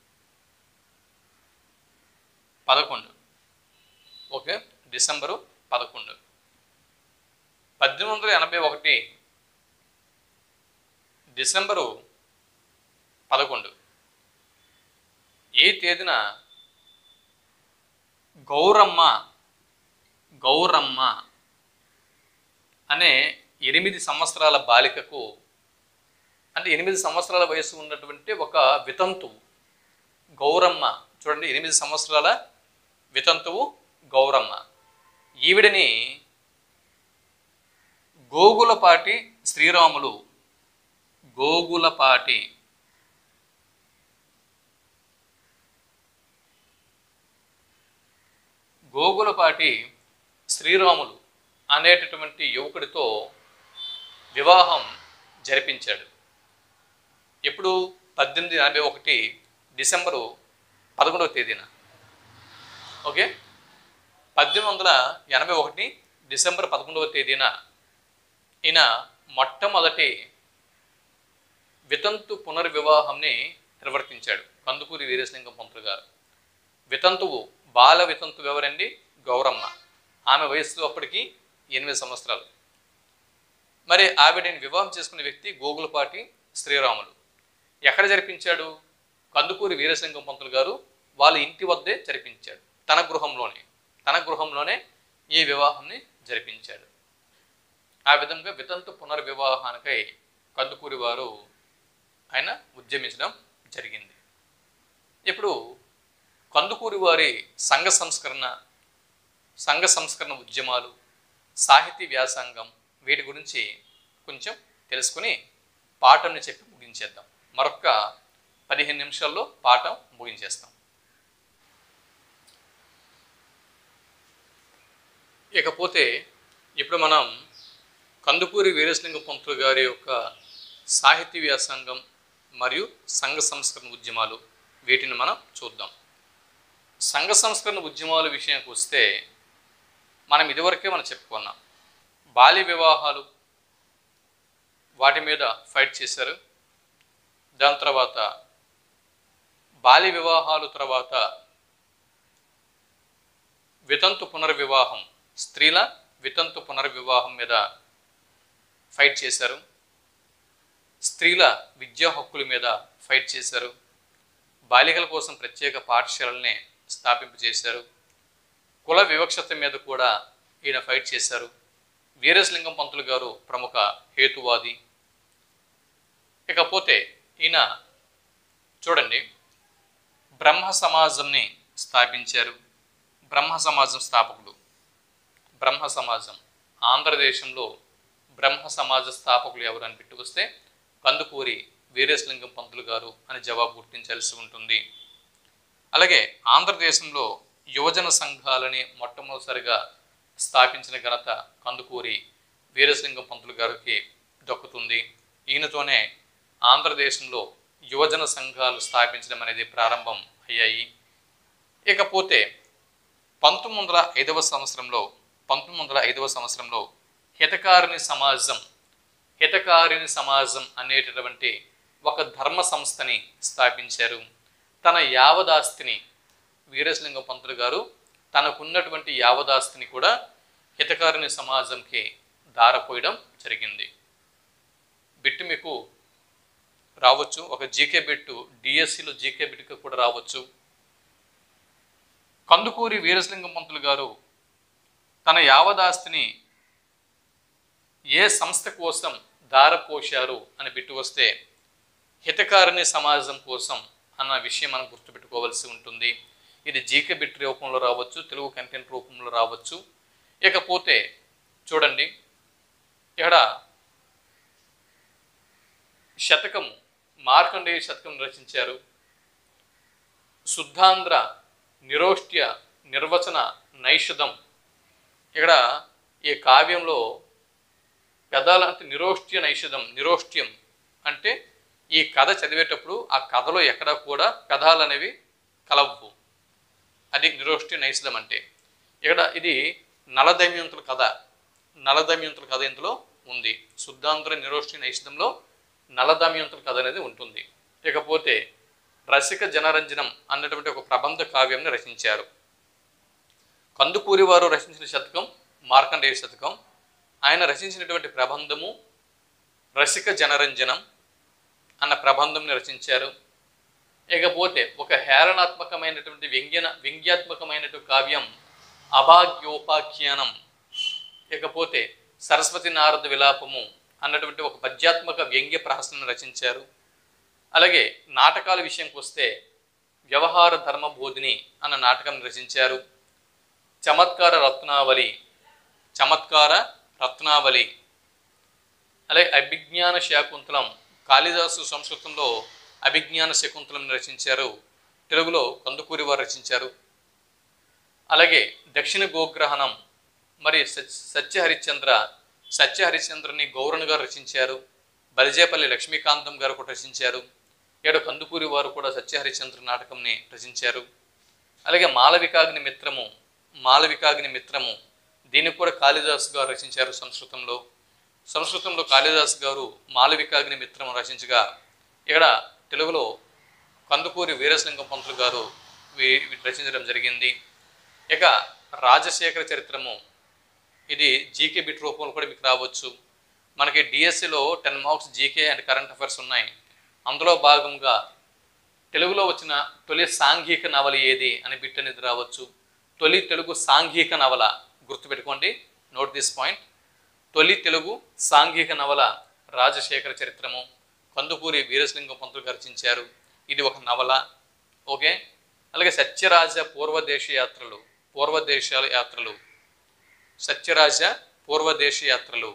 పదకొండు ఓకే డిసెంబరు పదకొండు పద్దెనిమిది వందల ఎనభై ఒకటి డిసెంబరు పదకొండు ఏ తేదీన గౌరమ్మ గౌరమ్మ అనే ఎనిమిది సంవత్సరాల బాలికకు అంటే ఎనిమిది సంవత్సరాల వయసు ఉన్నటువంటి ఒక వితంతువు గౌరమ్మ చూడండి ఎనిమిది సంవత్సరాల వితంతువు గౌరమ్మ ఈవిడని గోగులపాటి శ్రీరాములు గోగులపాటి గోగులపాటి శ్రీరాములు అనేటటువంటి యువకుడితో వివాహం జరిపించాడు ఎప్పుడు పద్దెనిమిది ఎనభై ఒకటి డిసెంబరు పదకొండవ తేదీన ఓకే పద్దెనిమిది వందల ఎనభై ఒకటి డిసెంబర్ పదకొండవ తేదీన ఈయన మొట్టమొదటి వితంతు పునర్వివాహంని నిర్వర్తించాడు కందుకూరి వీరేశలింగం పంతులు గారు వితంతువు బాల వితంతువు ఎవరండి గౌరమ్మ ఆమె వయస్సు అప్పటికి ఎనిమిది సంవత్సరాలు మరి ఆవిడని వివాహం చేసుకున్న వ్యక్తి గోగులపాటి శ్రీరాములు ఎక్కడ జరిపించాడు కందుకూరి వీరసింగం పంతులు గారు వాళ్ళ ఇంటి వద్దే జరిపించాడు తన గృహంలోనే తన గృహంలోనే ఈ వివాహాన్ని జరిపించాడు ఆ విధంగా వితంతు పునర్వివాహానికై కందుకూరి వారు ఆయన ఉద్యమించడం జరిగింది ఇప్పుడు కందుకూరి వారి సంఘ సంస్కరణ సంఘ సంస్కరణ ఉద్యమాలు సాహితీ వ్యాసంగం వీటి గురించి కొంచెం తెలుసుకుని పాఠంని చెప్పి ముగించేద్దాం మరొక పదిహేను నిమిషాల్లో పాఠం ముగించేస్తాం ఇకపోతే ఇప్పుడు మనం కందుకూరి వీరేశలింగ పంతులు గారి యొక్క సాహితీ వ్యాసంగం మరియు సంఘ సంస్కరణ ఉద్యమాలు వీటిని మనం చూద్దాం సంఘ సంస్కరణ ఉద్యమాల విషయానికి వస్తే మనం ఇదివరకే మనం చెప్పుకున్నాం బాల్య వివాహాలు వాటి మీద ఫైట్ చేశారు దాని తర్వాత బాల్య వివాహాలు తర్వాత వితంతు పునర్వివాహం స్త్రీల వితంతు పునర్వివాహం మీద ఫైట్ చేశారు స్త్రీల విద్యా హక్కుల మీద ఫైట్ చేశారు బాలికల కోసం ప్రత్యేక పాఠశాలల్ని స్థాపింపు చేశారు కుల వివక్షత మీద కూడా ఈయన ఫైట్ చేశారు వీరేశలింగం పంతులు గారు ప్రముఖ హేతువాది ఇకపోతే ఈయన చూడండి బ్రహ్మ సమాజంని స్థాపించారు బ్రహ్మ సమాజం స్థాపకుడు బ్రహ్మ సమాజం ఆంధ్రదేశంలో బ్రహ్మ సమాజ స్థాపకులు ఎవరు అని పెట్టుకొస్తే కందుకూరి వీరేశలింగం పంతులు గారు అని జవాబు గుర్తించాల్సి ఉంటుంది అలాగే ఆంధ్రదేశంలో యువజన సంఘాలని మొట్టమొదటిసారిగా స్థాపించిన ఘనత కందుకూరి వీరేశలింగం పంతులు గారికి దక్కుతుంది ఈయనతోనే ఆంధ్రదేశంలో యువజన సంఘాలు స్థాపించడం అనేది ప్రారంభం అయ్యాయి ఇకపోతే పంతొమ్మిది వందల ఐదవ సంవత్సరంలో పంతొమ్మిది వందల ఐదవ సంవత్సరంలో హితకారిణి సమాజం హితకారిణి సమాజం అనేటటువంటి ఒక ధర్మ సంస్థని స్థాపించారు తన యావదాస్తిని వీరేశలింగం పంతులు గారు తనకున్నటువంటి యావదాస్తిని కూడా హితకారిణి సమాజంకి దారపోయడం జరిగింది బిట్టు మీకు రావచ్చు ఒక జీకే బిట్టు డిఎస్సిలో జీకే బిట్టు కూడా రావచ్చు కందుకూరి వీరేశలింగం పంతులు గారు తన యావదాస్తిని ఏ సంస్థ కోసం దారపోశారు అని బిట్టు వస్తే హితకారిణి సమాజం కోసం అన్న విషయం మనం గుర్తుపెట్టుకోవాల్సి ఉంటుంది ఇది జీకే బిట్ రూపంలో రావచ్చు తెలుగు కంటెంట్ రూపంలో రావచ్చు ఇకపోతే చూడండి ఇక్కడ శతకం మార్కండేయ శతకం రచించారు శుద్ధాంధ్ర నిరోష్ట్య నిర్వచన నైషధం ఇక్కడ ఈ కావ్యంలో పెదాల అంటే నిరోష్ట్య నైషధం నిరోష్ట్యం అంటే ఈ కథ చదివేటప్పుడు ఆ కథలో ఎక్కడా కూడా పెదాలు అనేవి కలవు అది నిరోష్ట్య నైషధం అంటే ఇక్కడ ఇది నలదమయంతుల కథ నలదమయంతుల కథ ఇందులో ఉంది శుద్ధాంధ్ర నిరోష్ట్య నైషధంలో నలదమయంతుల కథ అనేది ఉంటుంది ఇకపోతే రసిక జనరంజనం అన్నటువంటి ఒక ప్రబంధ కావ్యంని రచించారు కందుకూరి వారు రచించిన శతకం మార్కండేయ శతకం ఆయన రచించినటువంటి ప్రబంధము రసిక జనరంజనం అన్న ప్రబంధంని రచించారు ఇకపోతే ఒక హేళనాత్మకమైనటువంటి వ్యంగ్యన వ్యంగ్యాత్మకమైనటువంటి కావ్యం అభాగ్యోపాఖ్యానం ఇకపోతే సరస్వతి నారద విలాపము అన్నటువంటి ఒక పద్యాత్మక వ్యంగ్య ప్రహసనం రచించారు అలాగే నాటకాల విషయంకి వస్తే వ్యవహార ధర్మ బోధిని అన్న నాటకం రచించారు చమత్కార రత్నావళి చమత్కార రత్నావళి అలాగే అభిజ్ఞాన శాకుంతలం కాళిదాసు సంస్కృతంలో అభిజ్ఞాన శకుంతలం రచించారు తెలుగులో కందుకూరి వారు రచించారు అలాగే దక్షిణ గోగ్రహణం మరి సత్య సత్యహరిశ్చంద్ర సత్యహరిశ్చంద్రని గౌరన్ గారు రచించారు బలిజేపల్లి లక్ష్మీకాంతం గారు కూడా రచించారు ఏడు కందుకూరి వారు కూడా సత్యహరిశ్చంద్ర నాటకంని రచించారు అలాగే మాలవికాగ్ని మిత్రము మాలవికాగ్ని మిత్రము దీన్ని కూడా కాళిదాసు గారు రచించారు సంస్కృతంలో సంస్కృతంలో కాళిదాసు గారు మాలవికాగ్ని మిత్రము రచించగా ఇక్కడ తెలుగులో కందుకూరి వీరసింగం పంతులు గారు వీ- వీటిని రచించడం జరిగింది ఇక రాజశేఖర చరిత్రము ఇది జీకే బిట్ రూపంలో కూడా మీకు రావచ్చు మనకి డిఎస్సిలో ten marks GK and current affairs ఉన్నాయి అందులో భాగంగా తెలుగులో వచ్చిన తొలి సాంఘిక నవల ఏది అని బిట్ అనేది రావచ్చు తొలి తెలుగు సాంఘిక నవల గుర్తుపెట్టుకోండి నోట్ దిస్ పాయింట్ తొలి తెలుగు సాంఘిక నవల రాజశేఖర చరిత్రము కందుకూరి వీరసింగం పంతులు గారు రచించారు ఇది ఒక నవల ఓకే అలాగే సత్యరాజ పూర్వదేశ యాత్రలు పూర్వదేశాల యాత్రలు సత్యరాజ పూర్వదేశ యాత్రలు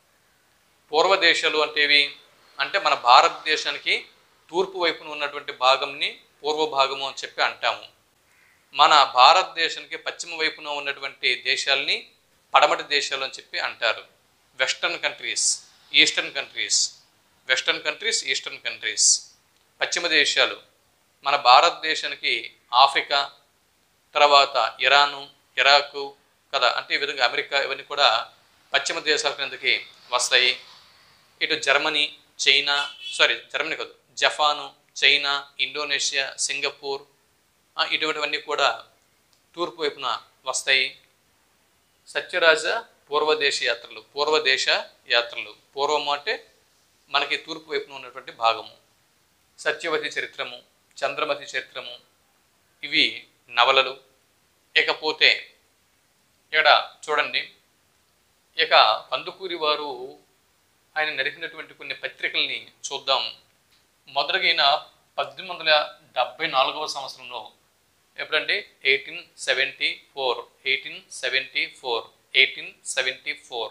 పూర్వదేశాలు అంటే ఇవి అంటే మన భారతదేశానికి తూర్పు వైపున ఉన్నటువంటి భాగంని పూర్వ భాగము అని చెప్పి అంటాము మన భారతదేశానికి పశ్చిమ వైపున ఉన్నటువంటి దేశాలని పడమటి దేశాలు అని చెప్పి అంటారు western countries eastern countries western countries eastern countries పశ్చిమ దేశాలు మన భారతదేశానికి ఆఫ్రికా తర్వాత ఇరాను ఇరాకు కదా అంటే ఈ విధంగా అమెరికా ఇవన్నీ కూడా పశ్చిమ దేశాల కిందకి వస్తాయి ఇటు జర్మనీ చైనా సారీ జర్మనీ కాదు జపాను చైనా ఇండోనేషియా సింగపూర్ ఆ, ఇటువంటివన్నీ కూడా తూర్పు వైపున వస్తాయి సత్యరాజ పూర్వదేశ యాత్రలు పూర్వదేశ యాత్రలు పూర్వము అంటే మనకి తూర్పు వైపున ఉన్నటువంటి భాగము సత్యవతి చరిత్రము చంద్రమతి చరిత్రము ఇవి నవలలు ఇకపోతే ఇక్కడ చూడండి ఇక కందుకూరి వారు ఆయన నడిపినటువంటి కొన్ని పత్రికల్ని చూద్దాం మొదటగా ఈయన పద్దెనిమిది వందల డెబ్బై నాలుగవ సంవత్సరంలో ఎప్పుడండి eighteen seventy four eighteen seventy four eighteen seventy four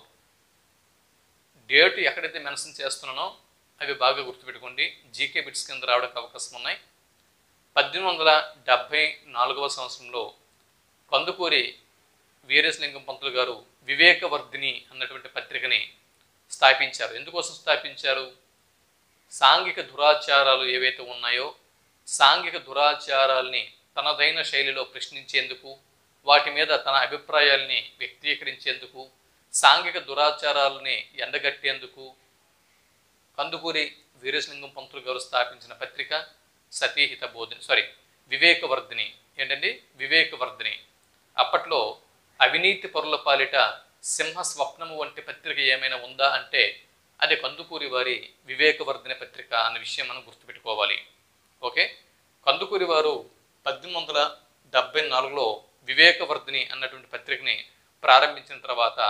date ఎక్కడైతే మెన్షన్ చేస్తున్నానో అవి బాగా గుర్తుపెట్టుకోండి జీకే బిట్స్ కింద రావడానికి అవకాశం ఉన్నాయి పద్దెనిమిది వందల డెబ్భై నాలుగవ సంవత్సరంలో కందుకూరి వీరేశలింగం పంతులు గారు వివేకవర్ధిని అన్నటువంటి పత్రికని స్థాపించారు ఎందుకోసం స్థాపించారు సాంఘిక దురాచారాలు ఏవైతే ఉన్నాయో సాంఘిక దురాచారాల్ని తనదైన శైలిలో ప్రశ్నించేందుకు వాటి మీద తన అభిప్రాయాల్ని వ్యక్తీకరించేందుకు సాంఘిక దురాచారాలని ఎండగట్టేందుకు కందుకూరి వీరేశలింగం పంతులు గారు స్థాపించిన పత్రిక సతీహిత బోధిని సారీ వివేకవర్ధిని ఏంటండి వివేకవర్ధిని అప్పట్లో అవినీతి పరుల పాలిట సింహ స్వప్నము వంటి పత్రిక ఏమైనా ఉందా అంటే అది కందుకూరి వారి వివేకవర్ధిని పత్రిక అన్న విషయం మనం గుర్తుపెట్టుకోవాలి ఓకే కందుకూరి వారు పద్దెనిమిది వందల డెబ్బై నాలుగులో వివేకవర్ధిని అన్నటువంటి పత్రికని ప్రారంభించిన తర్వాత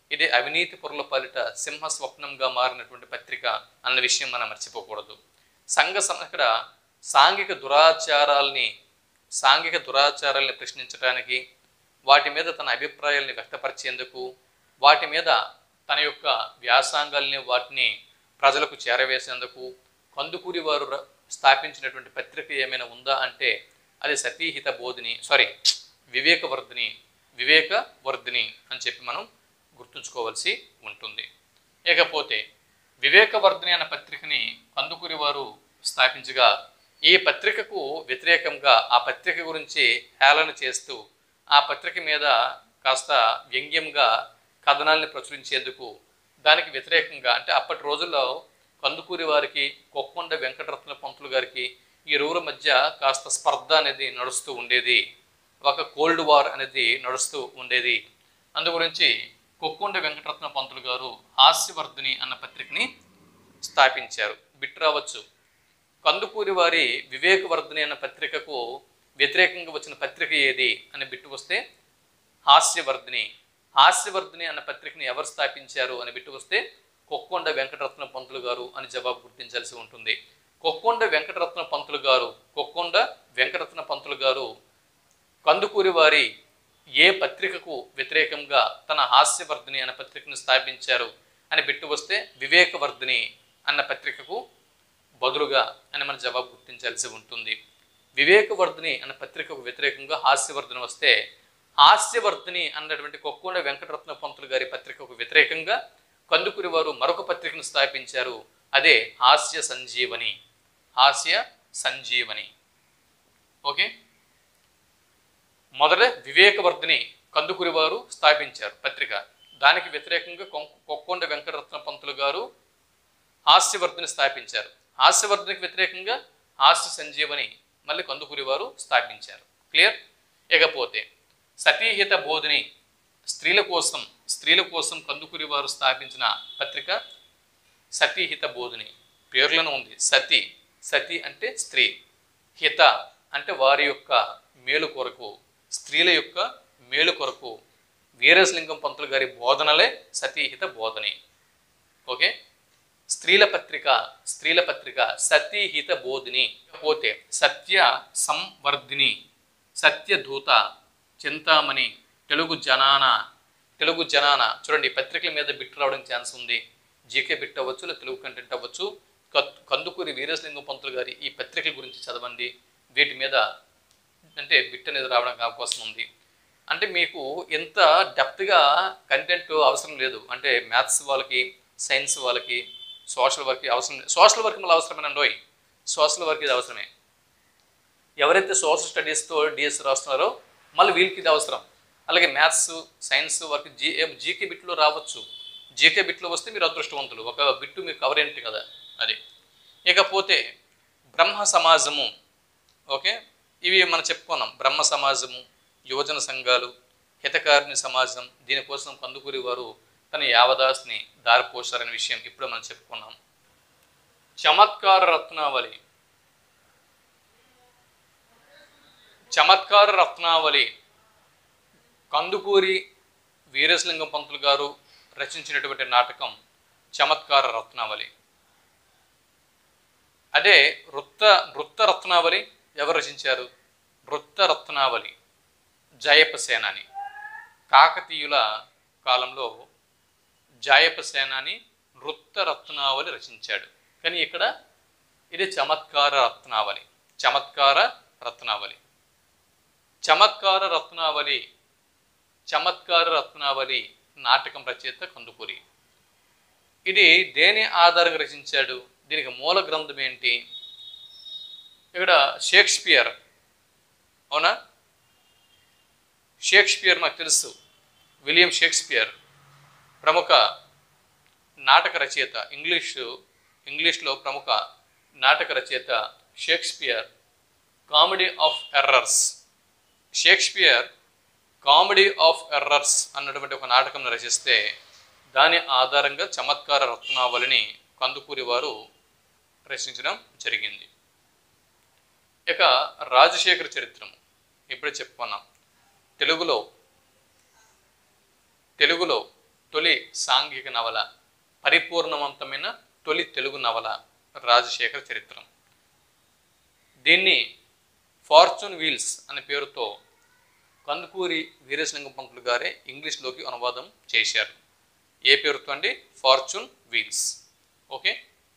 ఇది అవినీతి పొరల పాలిట సింహ స్వప్నంగా మారినటువంటి పత్రిక అన్న విషయం మనం మర్చిపోకూడదు సంఘ సం ఇక్కడ సాంఘిక దురాచారాల్ని సాంఘిక దురాచారాల్ని ప్రశ్నించడానికి వాటి మీద తన అభిప్రాయాల్ని వ్యక్తపరిచేందుకు వాటి మీద తన యొక్క వ్యాసాంగాల్ని వాటిని ప్రజలకు చేరవేసేందుకు కందుకూరి వారు ర- స్థాపించినటువంటి పత్రిక ఏమైనా ఉందా అంటే అది సతీహిత బోధిని సారీ వివేకవర్ధిని వివేకవర్ధిని అని చెప్పి మనం గుర్తుంచుకోవాల్సి ఉంటుంది ఇకపోతే వివేకవర్ధిని అన్న పత్రికని కందుకూరి వారు స్థాపించగా ఈ పత్రికకు వ్యతిరేకంగా ఆ పత్రిక గురించి హేళన చేస్తూ ఆ పత్రిక మీద కాస్త వ్యంగ్యంగా కథనాల్ని ప్రచురించేందుకు దానికి వ్యతిరేకంగా అంటే అప్పటి రోజుల్లో కందుకూరి వారికి కొక్కొండ వెంకటరత్న పంతులు గారికి ఈ ఇరువురి మధ్య కాస్త స్పర్ధ అనేది నడుస్తూ ఉండేది ఒక కోల్డ్ వార్ అనేది నడుస్తూ ఉండేది అందు గురించి కొక్కొండ వెంకటరత్న పంతులు గారు హాస్యవర్ధిని అన్న పత్రికని స్థాపించారు బిట్ రావచ్చు కందుకూరి వారి వివేకవర్ధిని అన్న పత్రికకు వ్యతిరేకంగా వచ్చిన పత్రిక ఏది అని బిట్టు వస్తే హాస్యవర్ధిని హాస్యవర్ధిని అన్న పత్రికని ఎవరు స్థాపించారు అని బిట్టు వస్తే కొక్కొండ వెంకటరత్న పంతులు గారు అని జవాబు గుర్తించాల్సి ఉంటుంది కొక్కొండ వెంకటరత్న పంతులు గారు కొక్కొండ వెంకటరత్న పంతులు గారు కందుకూరి వారి ఏ పత్రికకు వ్యతిరేకంగా తన హాస్యవర్ధిని అన్న పత్రికను స్థాపించారు అని బిట్టు వస్తే వివేకవర్ధిని అన్న పత్రికకు బదులుగా అని మన జవాబు గుర్తించాల్సి ఉంటుంది వివేకవర్ధిని అన్న పత్రికకు వ్యతిరేకంగా హాస్యవర్ధన వస్తే హాస్యవర్ధిని అన్నటువంటి కొక్కొండ వెంకటరత్న పంతులు గారి పత్రికకు వ్యతిరేకంగా కందుకూరి వారు మరొక పత్రికను స్థాపించారు అదే హాస్య సంజీవని హాస్య సంజీవని ఓకే మొదట వివేకవర్ధిని కందుకూరి వారు స్థాపించారు పత్రిక దానికి వ్యతిరేకంగా కొం- కొక్కొండ వెంకటరత్న పంతులు గారు హాస్యవర్ధిని స్థాపించారు హాస్యవర్ధనికి వ్యతిరేకంగా హాస్య సంజీవని మళ్ళీ కందుకూరి వారు స్థాపించారు క్లియర్ ఇకపోతే సతీహిత బోధిని స్త్రీల కోసం స్త్రీల కోసం కందుకూరి వారు స్థాపించిన పత్రిక సతీహిత బోధిని పేర్లను ఉంది సతి సతి అంటే స్త్రీ హిత అంటే వారి యొక్క మేలు కొరకు స్త్రీల యొక్క మేలు కొరకు వీరేశలింగం పంతులు గారి బోధనలే సతీహిత బోధని ఓకే స్త్రీల పత్రిక స్త్రీల పత్రిక సతీహిత బోధిని పోతే సత్య సంవర్ధిని సత్యదూత చింతామణి తెలుగు జనాన తెలుగు జనాన చూడండి ఈ పత్రికల మీద బిట్ రావడానికి ఛాన్స్ ఉంది జీకే బిట్ అవ్వచ్చు లేదా తెలుగు కంటెంట్ అవ్వచ్చు కత్- కందుకూరి వీరేశలింగం పంతులు గారి ఈ పత్రికల గురించి చదవండి వీటి మీద అంటే బిట్ అనేది రావడానికి అవకాశం ఉంది అంటే మీకు ఎంత డెప్త్గా కంటెంట్ అవసరం లేదు అంటే మ్యాథ్స్ వాళ్ళకి సైన్స్ వాళ్ళకి సోషల్ వర్క్ అవసరం సోషల్ వర్క్ మళ్ళీ అవసరమేనండి సోషల్ వర్క్ ఇది అవసరమే ఎవరైతే సోషల్ స్టడీస్తో డిఎస్ రాస్తున్నారో మళ్ళీ వీళ్ళకి ఇది అవసరం అలాగే maths science work G GK బిట్లో రావచ్చు జీకే బిట్లో వస్తే మీరు అదృష్టవంతులు ఒక బిట్టు మీకు కవర్ ఏంటి కదా అది ఇకపోతే బ్రహ్మ సమాజము ఓకే ఇవి మనం చెప్పుకున్నాం బ్రహ్మ సమాజము యువజన సంఘాలు హితకారిణి సమాజం దీనికోసం కందుకూరి వారు తన యావదాస్ని దారిపోశారనే విషయం ఇప్పుడు మనం చెప్పుకున్నాం చమత్కార రత్నావళి చమత్కార రత్నావళి కందుకూరి వీరేశలింగం పంతులు గారు రచించినటువంటి నాటకం చమత్కార రత్నావళి అదే వృత్త వృత్త రత్నావళి ఎవరు రచించారు వృత్త రత్నావళి జయప సేనాని కాకతీయుల కాలంలో జాయప సేనాని వృత్త రత్నావళి రచించాడు కానీ ఇక్కడ ఇది చమత్కార రత్నావళి చమత్కార రత్నావళి చమత్కార రత్నావళి చమత్కార రత్నావళి నాటకం రచయిత కందుకూరి ఇది దేని ఆధారంగా రచించాడు దీనికి మూల గ్రంథం ఏంటి ఇక్కడ షేక్స్పియర్ అవునా షేక్స్పియర్ నాకు తెలుసు విలియం షేక్స్పియర్ ప్రముఖ నాటక రచయిత ఇంగ్లీషు ఇంగ్లీష్లో ప్రముఖ నాటక రచయిత Shakespeare comedy of errors Shakespeare comedy of errors అన్నటువంటి ఒక నాటకం రచిస్తే దాని ఆధారంగా చమత్కార రత్నావళిని కందుకూరి వారు రచించడం జరిగింది ఇక రాజశేఖర చరిత్రము ఇప్పుడే చెప్పుకున్నాం తెలుగులో తెలుగులో తొలి సాంఘిక నవల పరిపూర్ణవంతమైన తొలి తెలుగు నవల రాజశేఖర చరిత్రం దీన్ని ఫార్చ్యూన్ వీల్స్ అనే పేరుతో కందుకూరి వీరేశలింగం పంతులు గారే ఇంగ్లీష్లోకి అనువాదం చేశారు ఏ పేరుతో అండి ఫార్చ్యూన్ వీల్స్ ఓకే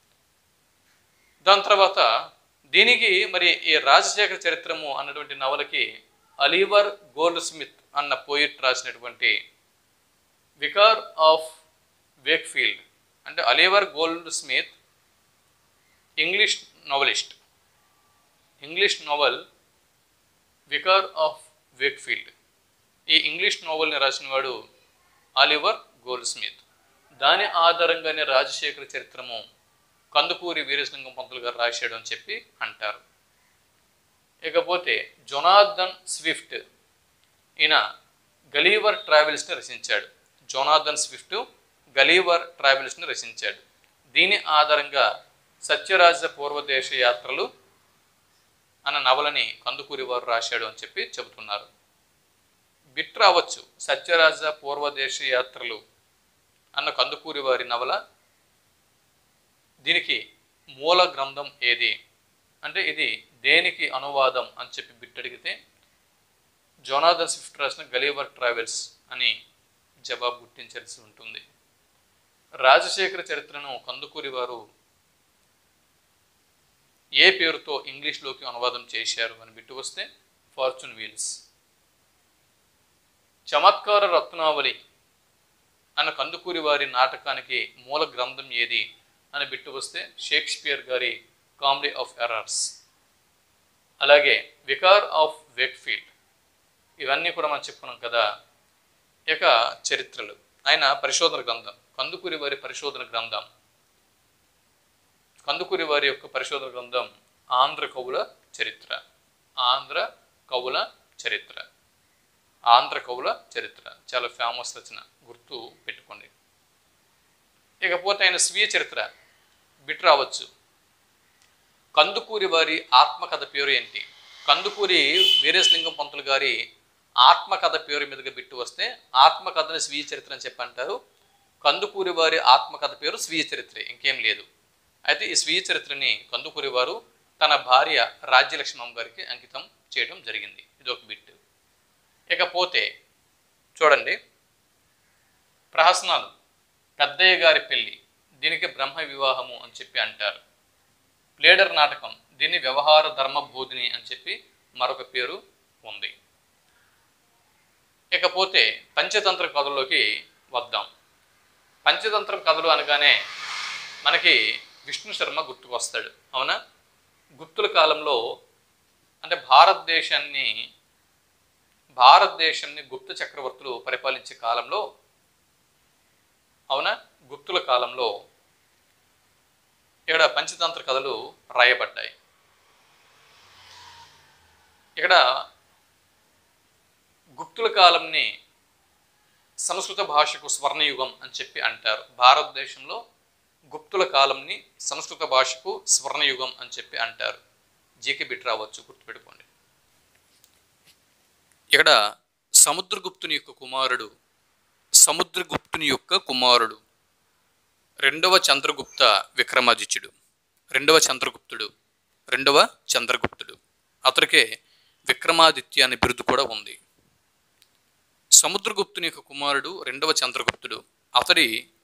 దాని తర్వాత దీనికి మరి ఈ రాజశేఖర చరిత్రము అన్నటువంటి నవలకి అలీవర్ గోల్డ్ స్మిత్ అన్న పోయిట్ రాసినటువంటి వికార్ ఆఫ్ వేక్ఫీల్డ్ అంటే Oliver Goldsmith English novelist English novel vicar of Wakefield ఈ ఇంగ్లీష్ నోవెల్ని రాసినవాడు ఆలివర్ గోల్డ్ స్మిత్ దాని ఆధారంగానే రాజశేఖర చరిత్రము కందుకూరి వీరేశలింగం పంతులు గారు రాశాడు అని చెప్పి అంటారు ఇకపోతే జొనాథన్ స్విఫ్ట్ ఈయన గలీవర్ ట్రావెల్స్ని రచించాడు జొనాథన్ స్విఫ్ట్ గలీవర్ ట్రావెల్స్ని రచించాడు దీని ఆధారంగా సత్యరాజ పూర్వదేశ యాత్రలు అన్న నవలని కందుకూరి వారు రాశాడు అని చెప్పి చెబుతున్నారు బిట్ రావచ్చు సత్యరాజ పూర్వదేశ యాత్రలు అన్న కందుకూరి వారి నవల దీనికి మూల గ్రంథం ఏది అంటే ఇది దేనికి అనువాదం అని చెప్పి బిట్ అడిగితే జోనాథన్ స్విఫ్ట్ రాసిన గలీవర్ ట్రావెల్స్ అని జవాబు గుర్తించాల్సి ఉంటుంది రాజశేఖర చరిత్రను కందుకూరి వారు ఏ పేరుతో ఇంగ్లీష్లోకి అనువాదం చేశారు అని బిట్టు వస్తే ఫార్చ్యూన్ వీల్స్ చమత్కార రత్నావళి అన్న కందుకూరి వారి నాటకానికి మూల గ్రంథం ఏది అని బిట్టు వస్తే షేక్స్పియర్ గారి కామెడీ ఆఫ్ ఎర్రర్స్ అలాగే వికార్ ఆఫ్ వేక్ఫీల్డ్ ఇవన్నీ కూడా మనం చెప్పుకున్నాం కదా ఇక చరిత్రలు ఆయన పరిశోధన గ్రంథం కందుకూరి వారి పరిశోధన గ్రంథం కందుకూరి వారి యొక్క పరిశోధన గ్రంథం ఆంధ్ర కవుల చరిత్ర ఆంధ్ర కవుల చరిత్ర ఆంధ్ర కవుల చరిత్ర చాలా ఫేమస్ రచన గుర్తు పెట్టుకోండి ఇకపోతే ఆయన స్వీయ చరిత్ర బిట్ రావచ్చు కందుకూరి వారి ఆత్మకథ పేరు ఏంటి కందుకూరి వీరేశలింగం పంతులు గారి ఆత్మకథ పేరు మీదుగా బిట్టు వస్తే ఆత్మకథని స్వీయ చరిత్ర అని చెప్పి అంటారు కందుకూరి వారి ఆత్మకథ పేరు స్వీయ చరిత్రే ఇంకేం లేదు అయితే ఈ స్వీయ చరిత్రని కందుకూరి వారు తన భార్య రాజ్యలక్ష్మమ్మ గారికి అంకితం చేయడం జరిగింది ఇది ఒక బిట్ ఇకపోతే చూడండి ప్రహసనాలు పెద్దయ్య గారి పెళ్లి దీనికి బ్రహ్మ వివాహము అని చెప్పి అంటారు ప్లేడర్ నాటకం దీన్ని వ్యవహార ధర్మ బోధిని అని చెప్పి మరొక పేరు ఉంది ఇకపోతే పంచతంత్ర కథల్లోకి వద్దాం పంచతంత్రం కథలు అనగానే మనకి విష్ణు శర్మ గుర్తుకొస్తాడు అవునా గుప్తుల కాలంలో అంటే భారతదేశాన్ని భారతదేశాన్ని గుప్త చక్రవర్తులు పరిపాలించే కాలంలో అవునా గుప్తుల కాలంలో ఇక్కడ పంచతంత్ర కథలు రాయబడ్డాయి ఇక్కడ గుప్తుల కాలంని సంస్కృత భాషకు స్వర్ణయుగం అని చెప్పి అంటారు భారతదేశంలో గుప్తుల కాలంని సంస్కృత భాషకు స్వర్ణయుగం అని చెప్పి అంటారు జీకే బిట్ రావచ్చు గుర్తుపెట్టుకోండి ఇక్కడ సముద్రగుప్తుని యొక్క కుమారుడు సముద్రగుప్తుని యొక్క కుమారుడు రెండవ చంద్రగుప్త విక్రమాదిత్యుడు రెండవ చంద్రగుప్తుడు రెండవ చంద్రగుప్తుడు అతడికే విక్రమాదిత్య అనే బిరుదు కూడా ఉంది సముద్రగుప్తుని యొక్క కుమారుడు రెండవ చంద్రగుప్తుడు అతడి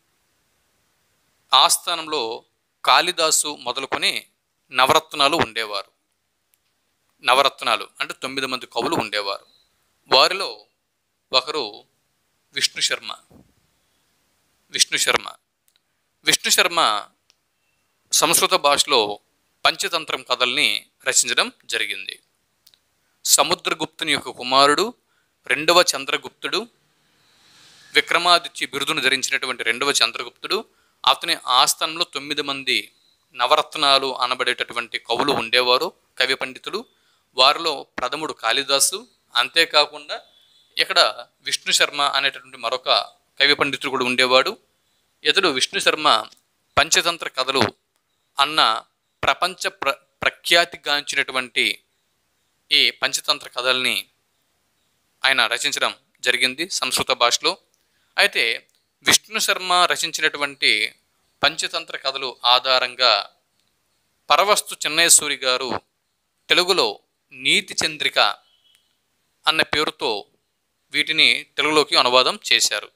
ఆస్థానంలో కాళిదాసు మొదలుకొని నవరత్నాలు ఉండేవారు నవరత్నాలు అంటే తొమ్మిది మంది కవులు ఉండేవారు వారిలో ఒకరు విష్ణు శర్మ విష్ణు శర్మ విష్ణు శర్మ సంస్కృత భాషలో పంచతంత్రం కథల్ని రచించడం జరిగింది సముద్రగుప్తుని యొక్క కుమారుడు రెండవ చంద్రగుప్తుడు విక్రమాదిత్య బిరుదును ధరించినటువంటి రెండవ చంద్రగుప్తుడు అతని ఆస్థానంలో తొమ్మిది మంది నవరత్నాలు అనబడేటటువంటి కవులు ఉండేవారు కవి పండితులు వారిలో ప్రథముడు కాళిదాసు అంతేకాకుండా ఇక్కడ విష్ణు శర్మ అనేటటువంటి మరొక కవి పండితుడు కూడా ఉండేవాడు ఇతడు విష్ణు శర్మ పంచతంత్ర కథలు అన్న ప్రపంచ ప్ర ప్రఖ్యాతిగాంచినటువంటి ఈ పంచతంత్ర కథల్ని ఆయన రచించడం జరిగింది సంస్కృత భాషలో అయితే విష్ణు శర్మ రచించినటువంటి పంచతంత్ర కథలు ఆధారంగా పరవస్తు చెన్నైసూరి గారు తెలుగులో నీతి చంద్రిక అన్న పేరుతో వీటిని తెలుగులోకి అనువాదం చేశారు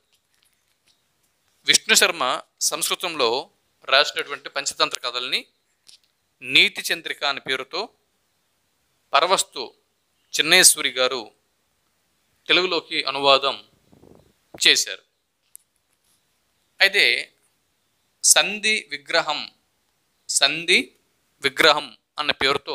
విష్ణు శర్మ సంస్కృతంలో రాసినటువంటి పంచతంత్ర కథల్ని నీతి చంద్రిక అనే పేరుతో పరవస్తు చిన్నేశ్వరి గారు తెలుగులోకి అనువాదం చేశారు అయితే సంధి విగ్రహం సంధి విగ్రహం అన్న పేరుతో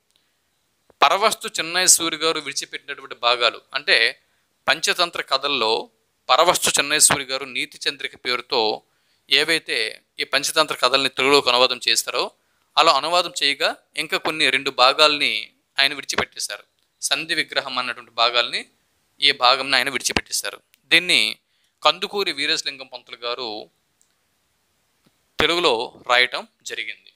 పరవస్తు చెన్నైసూరి గారు విడిచిపెట్టినటువంటి భాగాలు అంటే పంచతంత్ర కథల్లో పరవస్తు చెన్నైసూరి గారు నీతి చంద్రిక పేరుతో ఏవైతే ఈ పంచతంత్ర కథల్ని తెలుగులోకి అనువాదం చేస్తారో అలా అనువాదం చేయగా ఇంకా కొన్ని రెండు భాగాల్ని ఆయన విడిచిపెట్టేశారు సంధి విగ్రహం అన్నటువంటి భాగాల్ని ఈ భాగంని ఆయన విడిచిపెట్టేశారు దీన్ని కందుకూరి వీరేశలింగం పంతులు గారు తెలుగులో రాయటం జరిగింది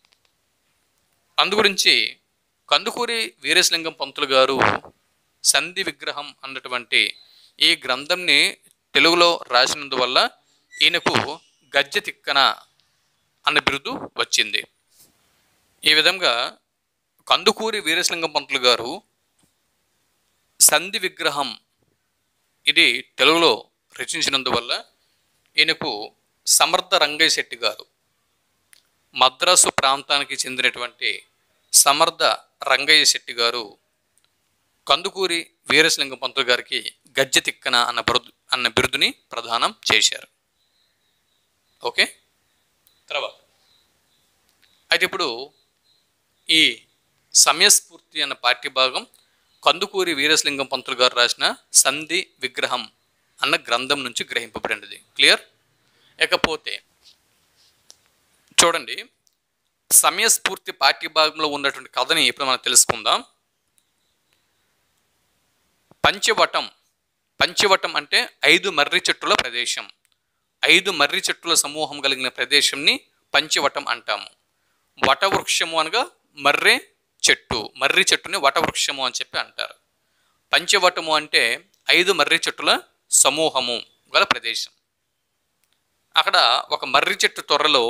అందుగురించి కందుకూరి వీరేశలింగం పంతులు గారు సంధి విగ్రహం అన్నటువంటి ఈ గ్రంథంని తెలుగులో రాసినందువల్ల ఈయనకు గజ్జె తిక్కన అన్న బిరుదు వచ్చింది ఈ విధంగా కందుకూరి వీరేశలింగం పంతులు గారు సంధి విగ్రహం ఇది తెలుగులో రచించినందువల్ల ఈయనకు సమర్థ రంగయ్య శెట్టి గారు మద్రాసు ప్రాంతానికి చెందినటువంటి సమర్థ రంగయ్య శెట్టి గారు కందుకూరి వీరేశలింగం పంతులు గారికి గజ్జె తిక్కన అన్న బిరుదు అన్న బిరుదుని ప్రదానం చేశారు ఓకే తర్వాత అయితే ఇప్పుడు ఈ సమయస్ఫూర్తి అన్న పాఠ్యభాగం కందుకూరి వీరేశలింగం పంతులు గారు రాసిన సంధి విగ్రహం అన్న గ్రంథం నుంచి గ్రహింపబడినది క్లియర్ ఇకపోతే చూడండి సమయస్ఫూర్తి పాఠ్యభాగంలో ఉన్నటువంటి కథని ఇప్పుడు మనం తెలుసుకుందాం పంచవటం పంచవటం అంటే ఐదు మర్రి చెట్టుల ప్రదేశం ఐదు మర్రి చెట్టుల సమూహం కలిగిన ప్రదేశంని పంచవటం అంటాము వటవృక్షము అనగా మర్రి చెట్టు మర్రి చెట్టుని వటవృక్షము అని చెప్పి అంటారు పంచవటము అంటే ఐదు మర్రి చెట్టుల సమూహము గల ప్రదేశం అక్కడ ఒక మర్రి చెట్టు తొర్రలో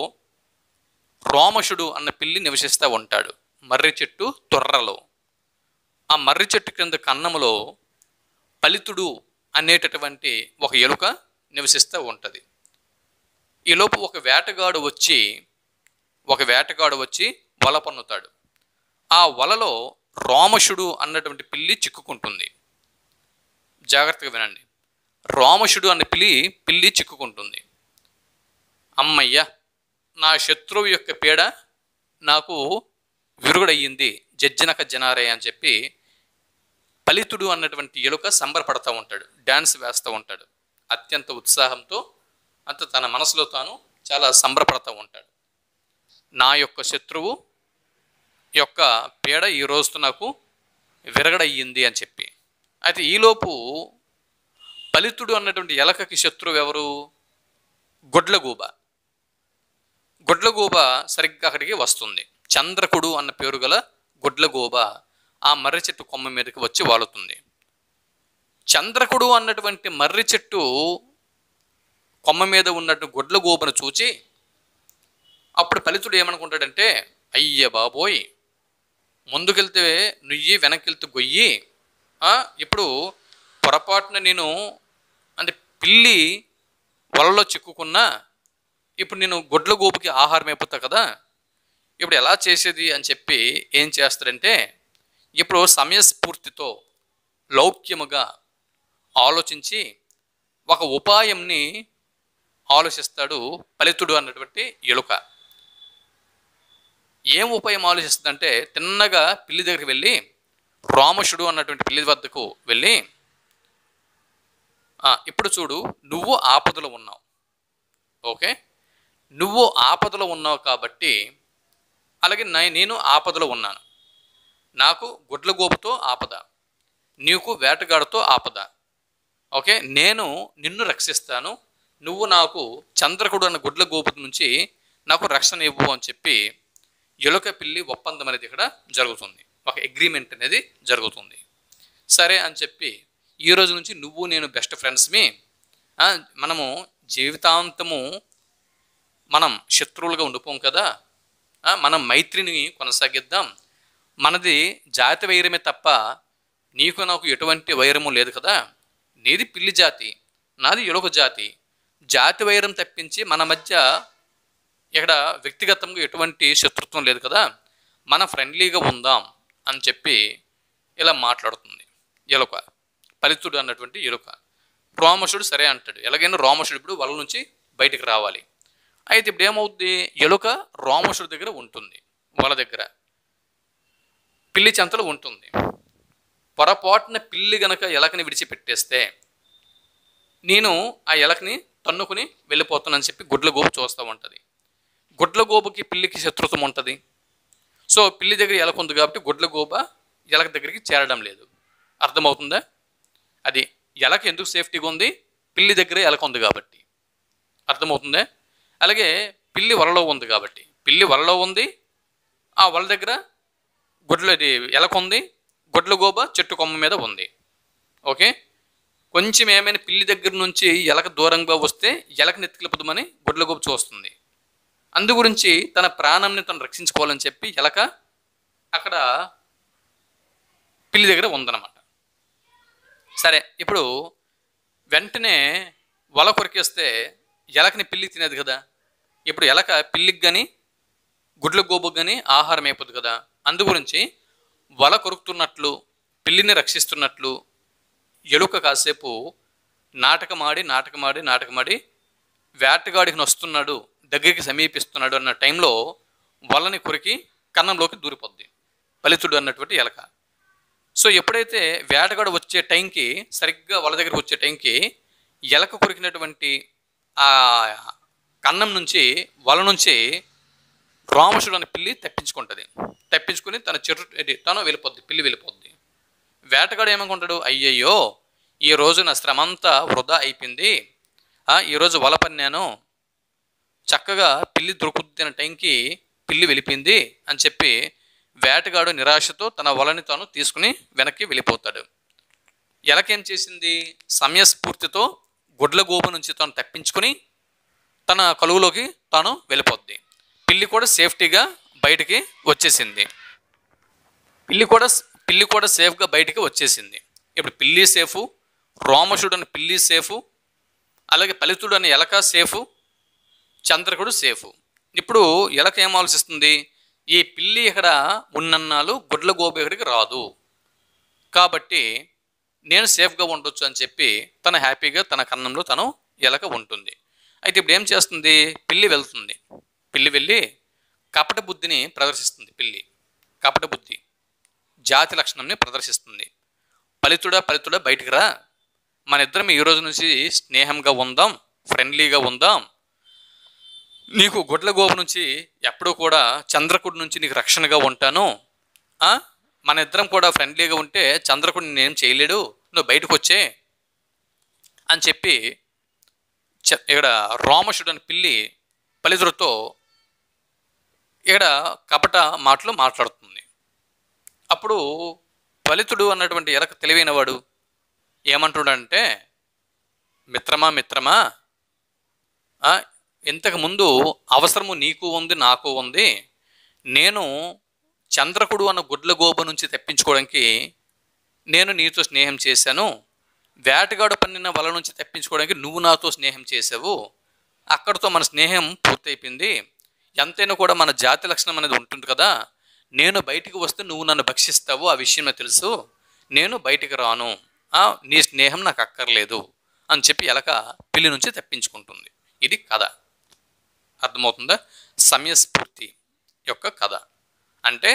రోమశుడు అన్న పిల్లి నివసిస్తూ ఉంటాడు మర్రి చెట్టు తొర్రలో ఆ మర్రి చెట్టు కింద కన్నములో పలితుడు అనేటటువంటి ఒక ఎలుక నివసిస్తూ ఉంటుంది ఈలోపు ఒక వేటగాడు వచ్చి ఒక వేటగాడు వచ్చి వల పన్నుతాడు ఆ వలలో రోమశుడు అన్నటువంటి పిల్లి చిక్కుకుంటుంది జాగ్రత్తగా వినండి రోమశుడు అన్న పిల్లి పిల్లి చిక్కుకుంటుంది అమ్మయ్య నా శత్రువు యొక్క పీడ నాకు విరుగుడయ్యింది జజ్జనక జనారే అని చెప్పి ఫలితుడు అన్నటువంటి ఎలుక సంబరపడతా ఉంటాడు డ్యాన్స్ వేస్తూ ఉంటాడు అత్యంత ఉత్సాహంతో అంత తన మనసులో తాను చాలా సంబరపడతా ఉంటాడు నా యొక్క శత్రువు యొక్క పీడ ఈ రోజుతో నాకు విరగడయ్యింది అని చెప్పి అయితే ఈలోపు ఫలితుడు అన్నటువంటి ఎలకకి శత్రువు ఎవరు గొడ్లగూబ గొడ్లగూబ సరిగ్గా అక్కడికి వస్తుంది చంద్రకుడు అన్న పేరు గల గొడ్లగూబ ఆ మర్రి చెట్టు కొమ్మ మీదకి వచ్చి వాలుతుంది చంద్రకుడు అన్నటువంటి మర్రి చెట్టు కొమ్మ మీద ఉన్నట్టు గొడ్లగూబను చూచి అప్పుడు ఫలితుడు ఏమనుకుంటాడంటే అయ్య బాబోయ్ ముందుకెళ్తే నుయ్యి వెనక్కి గొయ్యి ఆ, ఇప్పుడు పొరపాటున నేను అంటే పిల్లి వలలో చిక్కుకున్నా ఇప్పుడు నేను గొడ్ల గోపుకి ఆహారం అయిపోతా కదా ఇప్పుడు ఎలా చేసేది అని చెప్పి ఏం చేస్తాడంటే ఇప్పుడు సమయస్ఫూర్తితో లౌక్యముగా ఆలోచించి ఒక ఉపాయంని ఆలోచిస్తాడు ఫలితుడు అన్నటువంటి ఎలుక ఏం ఉపాయం ఆలోచిస్తుందంటే తిన్నగా పిల్లి దగ్గరికి వెళ్ళి రామశుడు అన్నటువంటి పిల్లి వద్దకు వెళ్ళి "ఆ, ఇప్పుడు చూడు నువ్వు ఆపదలో ఉన్నావు ఓకే నువ్వు ఆపదలో ఉన్నావు కాబట్టి అలాగే నే- నేను ఆపదలో ఉన్నాను నాకు గుడ్లగోపుతో ఆపద నీకు వేటగాడితో ఆపద ఓకే నేను నిన్ను రక్షిస్తాను నువ్వు నాకు చంద్రకుడు అన్న గుడ్ల గోపు నుంచి నాకు రక్షణ ఇవ్వు అని చెప్పి ఎలుక పిల్లి ఒప్పందం అనేది ఇక్కడ జరుగుతుంది ఒక అగ్రిమెంట్ అనేది జరుగుతుంది సరే అని చెప్పి ఈ రోజు నుంచి నువ్వు నేను బెస్ట్ ఫ్రెండ్స్మి ఆ, మనము జీవితాంతము మనం శత్రువులుగా ఉండిపోం కదా ఆ, మనం మైత్రిని కొనసాగిద్దాం మనది జాతి వైరమే తప్ప నీకు నాకు ఎటువంటి వైరము లేదు కదా నీది పిల్లి జాతి నాది ఎలుక జాతి జాతి వైరం తప్పించి మన మధ్య ఇక్కడ వ్యక్తిగతంగా ఎటువంటి శత్రుత్వం లేదు కదా మన ఫ్రెండ్లీగా ఉందాం అని చెప్పి ఇలా మాట్లాడుతుంది ఎలుక ఫలితుడు అన్నటువంటి ఎలుక రోమశుడు సరే అంటాడు ఎలాగైనా రోమశుడు ఇప్పుడు వల నుంచి బయటికి రావాలి అయితే ఇప్పుడు ఏమవుద్ది ఎలుక రోమశుడి దగ్గర ఉంటుంది వల దగ్గర పిల్లి చెంతలు ఉంటుంది పొరపాటున పిల్లి గనక ఎలకని విడిచిపెట్టేస్తే నేను ఆ ఎలకని తన్నుకుని వెళ్ళిపోతానని చెప్పి గుడ్ల గోపు చూస్తూ ఉంటుంది గుడ్ల గోపుకి పిల్లికి శత్రుత్వం ఉంటుంది సో పిల్లి దగ్గర ఎలక ఉంది కాబట్టి గుడ్ల గోప ఎలక దగ్గరికి చేరడం లేదు అర్థమవుతుందా అది ఎలక ఎందుకు సేఫ్టీగా ఉంది పిల్లి దగ్గర ఎలక ఉంది కాబట్టి అర్థమవుతుందా అలాగే పిల్లి వలలో ఉంది కాబట్టి పిల్లి వలలో ఉంది ఆ వల దగ్గర గుడ్ల ఇది ఎలక ఉంది గుడ్ల గోబ చెట్టు కొమ్మ మీద ఉంది ఓకే కొంచెం ఏమైనా పిల్లి దగ్గర నుంచి ఎలక దూరంగా వస్తే ఎలక నెత్తికిలిపోదామని గుడ్ల గోబ చూస్తుంది అందు గురించి తన ప్రాణంని తను రక్షించుకోవాలని చెప్పి ఎలక అక్కడ పిల్లి దగ్గర ఉందన్నమాట సరే ఇప్పుడు వెంటనే వల కొరికేస్తే ఎలకని పిల్లి తినేది కదా ఇప్పుడు ఎలక పిల్లికి కానీ గుడ్ల గోబుకు కానీ ఆహారం అయిపోదు కదా అందు గురించి వల కొరుకుతున్నట్లు పిల్లిని రక్షిస్తున్నట్లు ఎలుక కాసేపు నాటకమాడి నాటకమాడి నాటకమాడి వేటగాడికి వస్తున్నాడు దగ్గరికి సమీపిస్తున్నాడు అన్న టైంలో వలని కొరికి కన్నంలోకి దూరిపోద్ది ఫలితుడు అన్నటువంటి ఎలక సో ఎప్పుడైతే వేటగాడు వచ్చే టైంకి సరిగ్గా వల దగ్గరికి వచ్చే టైంకి ఎలక కొరికినటువంటి ఆ కన్నం నుంచి వల నుంచి రామసుడు అనే పిల్లి తప్పించుకుంటుంది తప్పించుకుని తన చెరు ఇది తను వెళ్ళిపోద్ది పిల్లి వెళ్ళిపోద్ది వేటగాడు ఏమనుకుంటాడు అయ్యయ్యో ఈ రోజు నా శ్రమ అంతా వృధా అయిపోయింది ఆ, ఈరోజు వల పన్నాను చక్కగా పిల్లి దొరుకుతున్న టైంకి పిల్లి వెళ్ళిపోయింది అని చెప్పి వేటగాడు నిరాశతో తన వలని తాను తీసుకుని వెనక్కి వెళ్ళిపోతాడు ఎలకేం చేసింది సమయస్ఫూర్తితో గుడ్ల గోబు నుంచి తాను తప్పించుకుని తన కలువులోకి తాను వెళ్ళిపోద్ది పిల్లి కూడా సేఫ్టీగా బయటికి వచ్చేసింది పిల్లి కూడా పిల్లి కూడా సేఫ్గా బయటికి వచ్చేసింది ఇప్పుడు పిల్లి సేఫు రోమశుడు అని పిల్లి సేఫు అలాగే ఫలితుడు అనే ఎలక సేఫు చంద్రకుడు సేఫు ఇప్పుడు ఎలక ఏం ఆలోచిస్తుంది ఈ పిల్లి ఇక్కడ ఉన్నన్నాళ్ళు గుడ్ల గోబు ఇక్కడికి రాదు కాబట్టి నేను సేఫ్గా ఉండొచ్చు అని చెప్పి తన హ్యాపీగా తన కన్నంలో తను ఎలక ఉంటుంది అయితే ఇప్పుడు ఏం చేస్తుంది పిల్లి వెళ్తుంది పిల్లి వెళ్ళి కపట బుద్ధిని ప్రదర్శిస్తుంది పిల్లి కపట బుద్ధి జాతి లక్షణంని ప్రదర్శిస్తుంది ఫలితుడా ఫలితుడా బయటికి రా మన ఇద్దరం ఈ రోజు నుంచి స్నేహంగా ఉందాం ఫ్రెండ్లీగా ఉందాం నీకు గుడ్ల గోపు నుంచి ఎప్పుడూ కూడా చంద్రకుడి నుంచి నీకు రక్షణగా ఉంటాను ఆ? మన ఇద్దరం కూడా ఫ్రెండ్లీగా ఉంటే చంద్రకుడిని నేను చేయలేడు నువ్వు బయటకు వచ్చే అని చెప్పి చె- ఇక్కడ రోమశుడు అని పిల్లి పలిదురుతో ఇక్కడ కపట మాటలు మాట్లాడుతుంది అప్పుడు ఫలితుడు అన్నటువంటి ఎలక తెలివైనవాడు ఏమంటున్నాడంటే మిత్రమా మిత్రమా ఆ, ఇంతకు ముందు అవసరము నీకు ఉంది నాకు ఉంది నేను చంద్రకుడు అన్న గుడ్ల గోబ నుంచి తప్పించుకోవడానికి నేను నీతో స్నేహం చేశాను వేటగాడు పన్నిన వల నుంచి తప్పించుకోవడానికి నువ్వు నాతో స్నేహం చేసావు అక్కడితో మన స్నేహం పూర్తయిపోయింది ఎంతైనా కూడా మన జాతి లక్షణం అనేది ఉంటుంది కదా నేను బయటికి వస్తే నువ్వు నన్ను భక్షిస్తావు ఆ విషయం నాకు తెలుసు నేను బయటికి రాను ఆ, నీ స్నేహం నాకు అక్కర్లేదు అని చెప్పి ఎలక పిల్లి నుంచి తప్పించుకుంటుంది ఇది కథ అర్థమవుతుందా సమయస్ఫూర్తి యొక్క కథ అంటే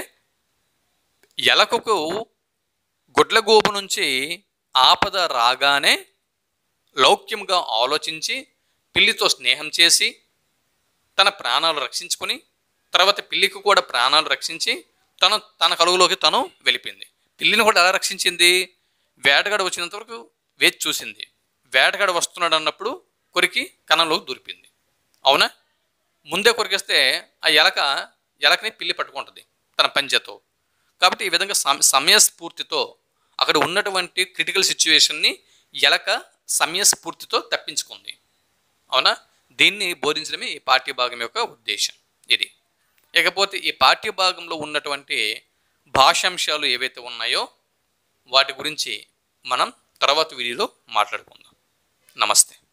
ఎలకకు గుడ్లగోబు నుంచి ఆపద రాగానే లౌక్యంగా ఆలోచించి పిల్లితో స్నేహం చేసి తన ప్రాణాలు రక్షించుకుని తర్వాత పిల్లికి కూడా ప్రాణాలు రక్షించి తను తన కలుగులోకి తను వెళ్ళిపోయింది పిల్లిని కూడా ఎలా రక్షించింది వేటగాడు వచ్చినంత వరకు వేచి చూసింది వేటగాడు వస్తున్నాడు అన్నప్పుడు కొరికి కణంలోకి దూరిపింది అవునా ముందే కొరికేస్తే ఆ ఎలక ఎలకని పిల్లి పట్టుకుంటుంది తన పంజతో కాబట్టి ఈ విధంగా సమ సమయస్ఫూర్తితో అక్కడ ఉన్నటువంటి క్రిటికల్ సిచ్యువేషన్ని ఎలక సమయస్ఫూర్తితో తప్పించుకుంది అవునా దీన్ని బోధించడమే ఈ పాఠ్య భాగం యొక్క ఉద్దేశం ఇది ఇకపోతే ఈ పాఠ్య భాగంలో ఉన్నటువంటి భాషాంశాలు ఏవైతే ఉన్నాయో వాటి గురించి మనం తర్వాత వీడియోలో మాట్లాడుకుందాం నమస్తే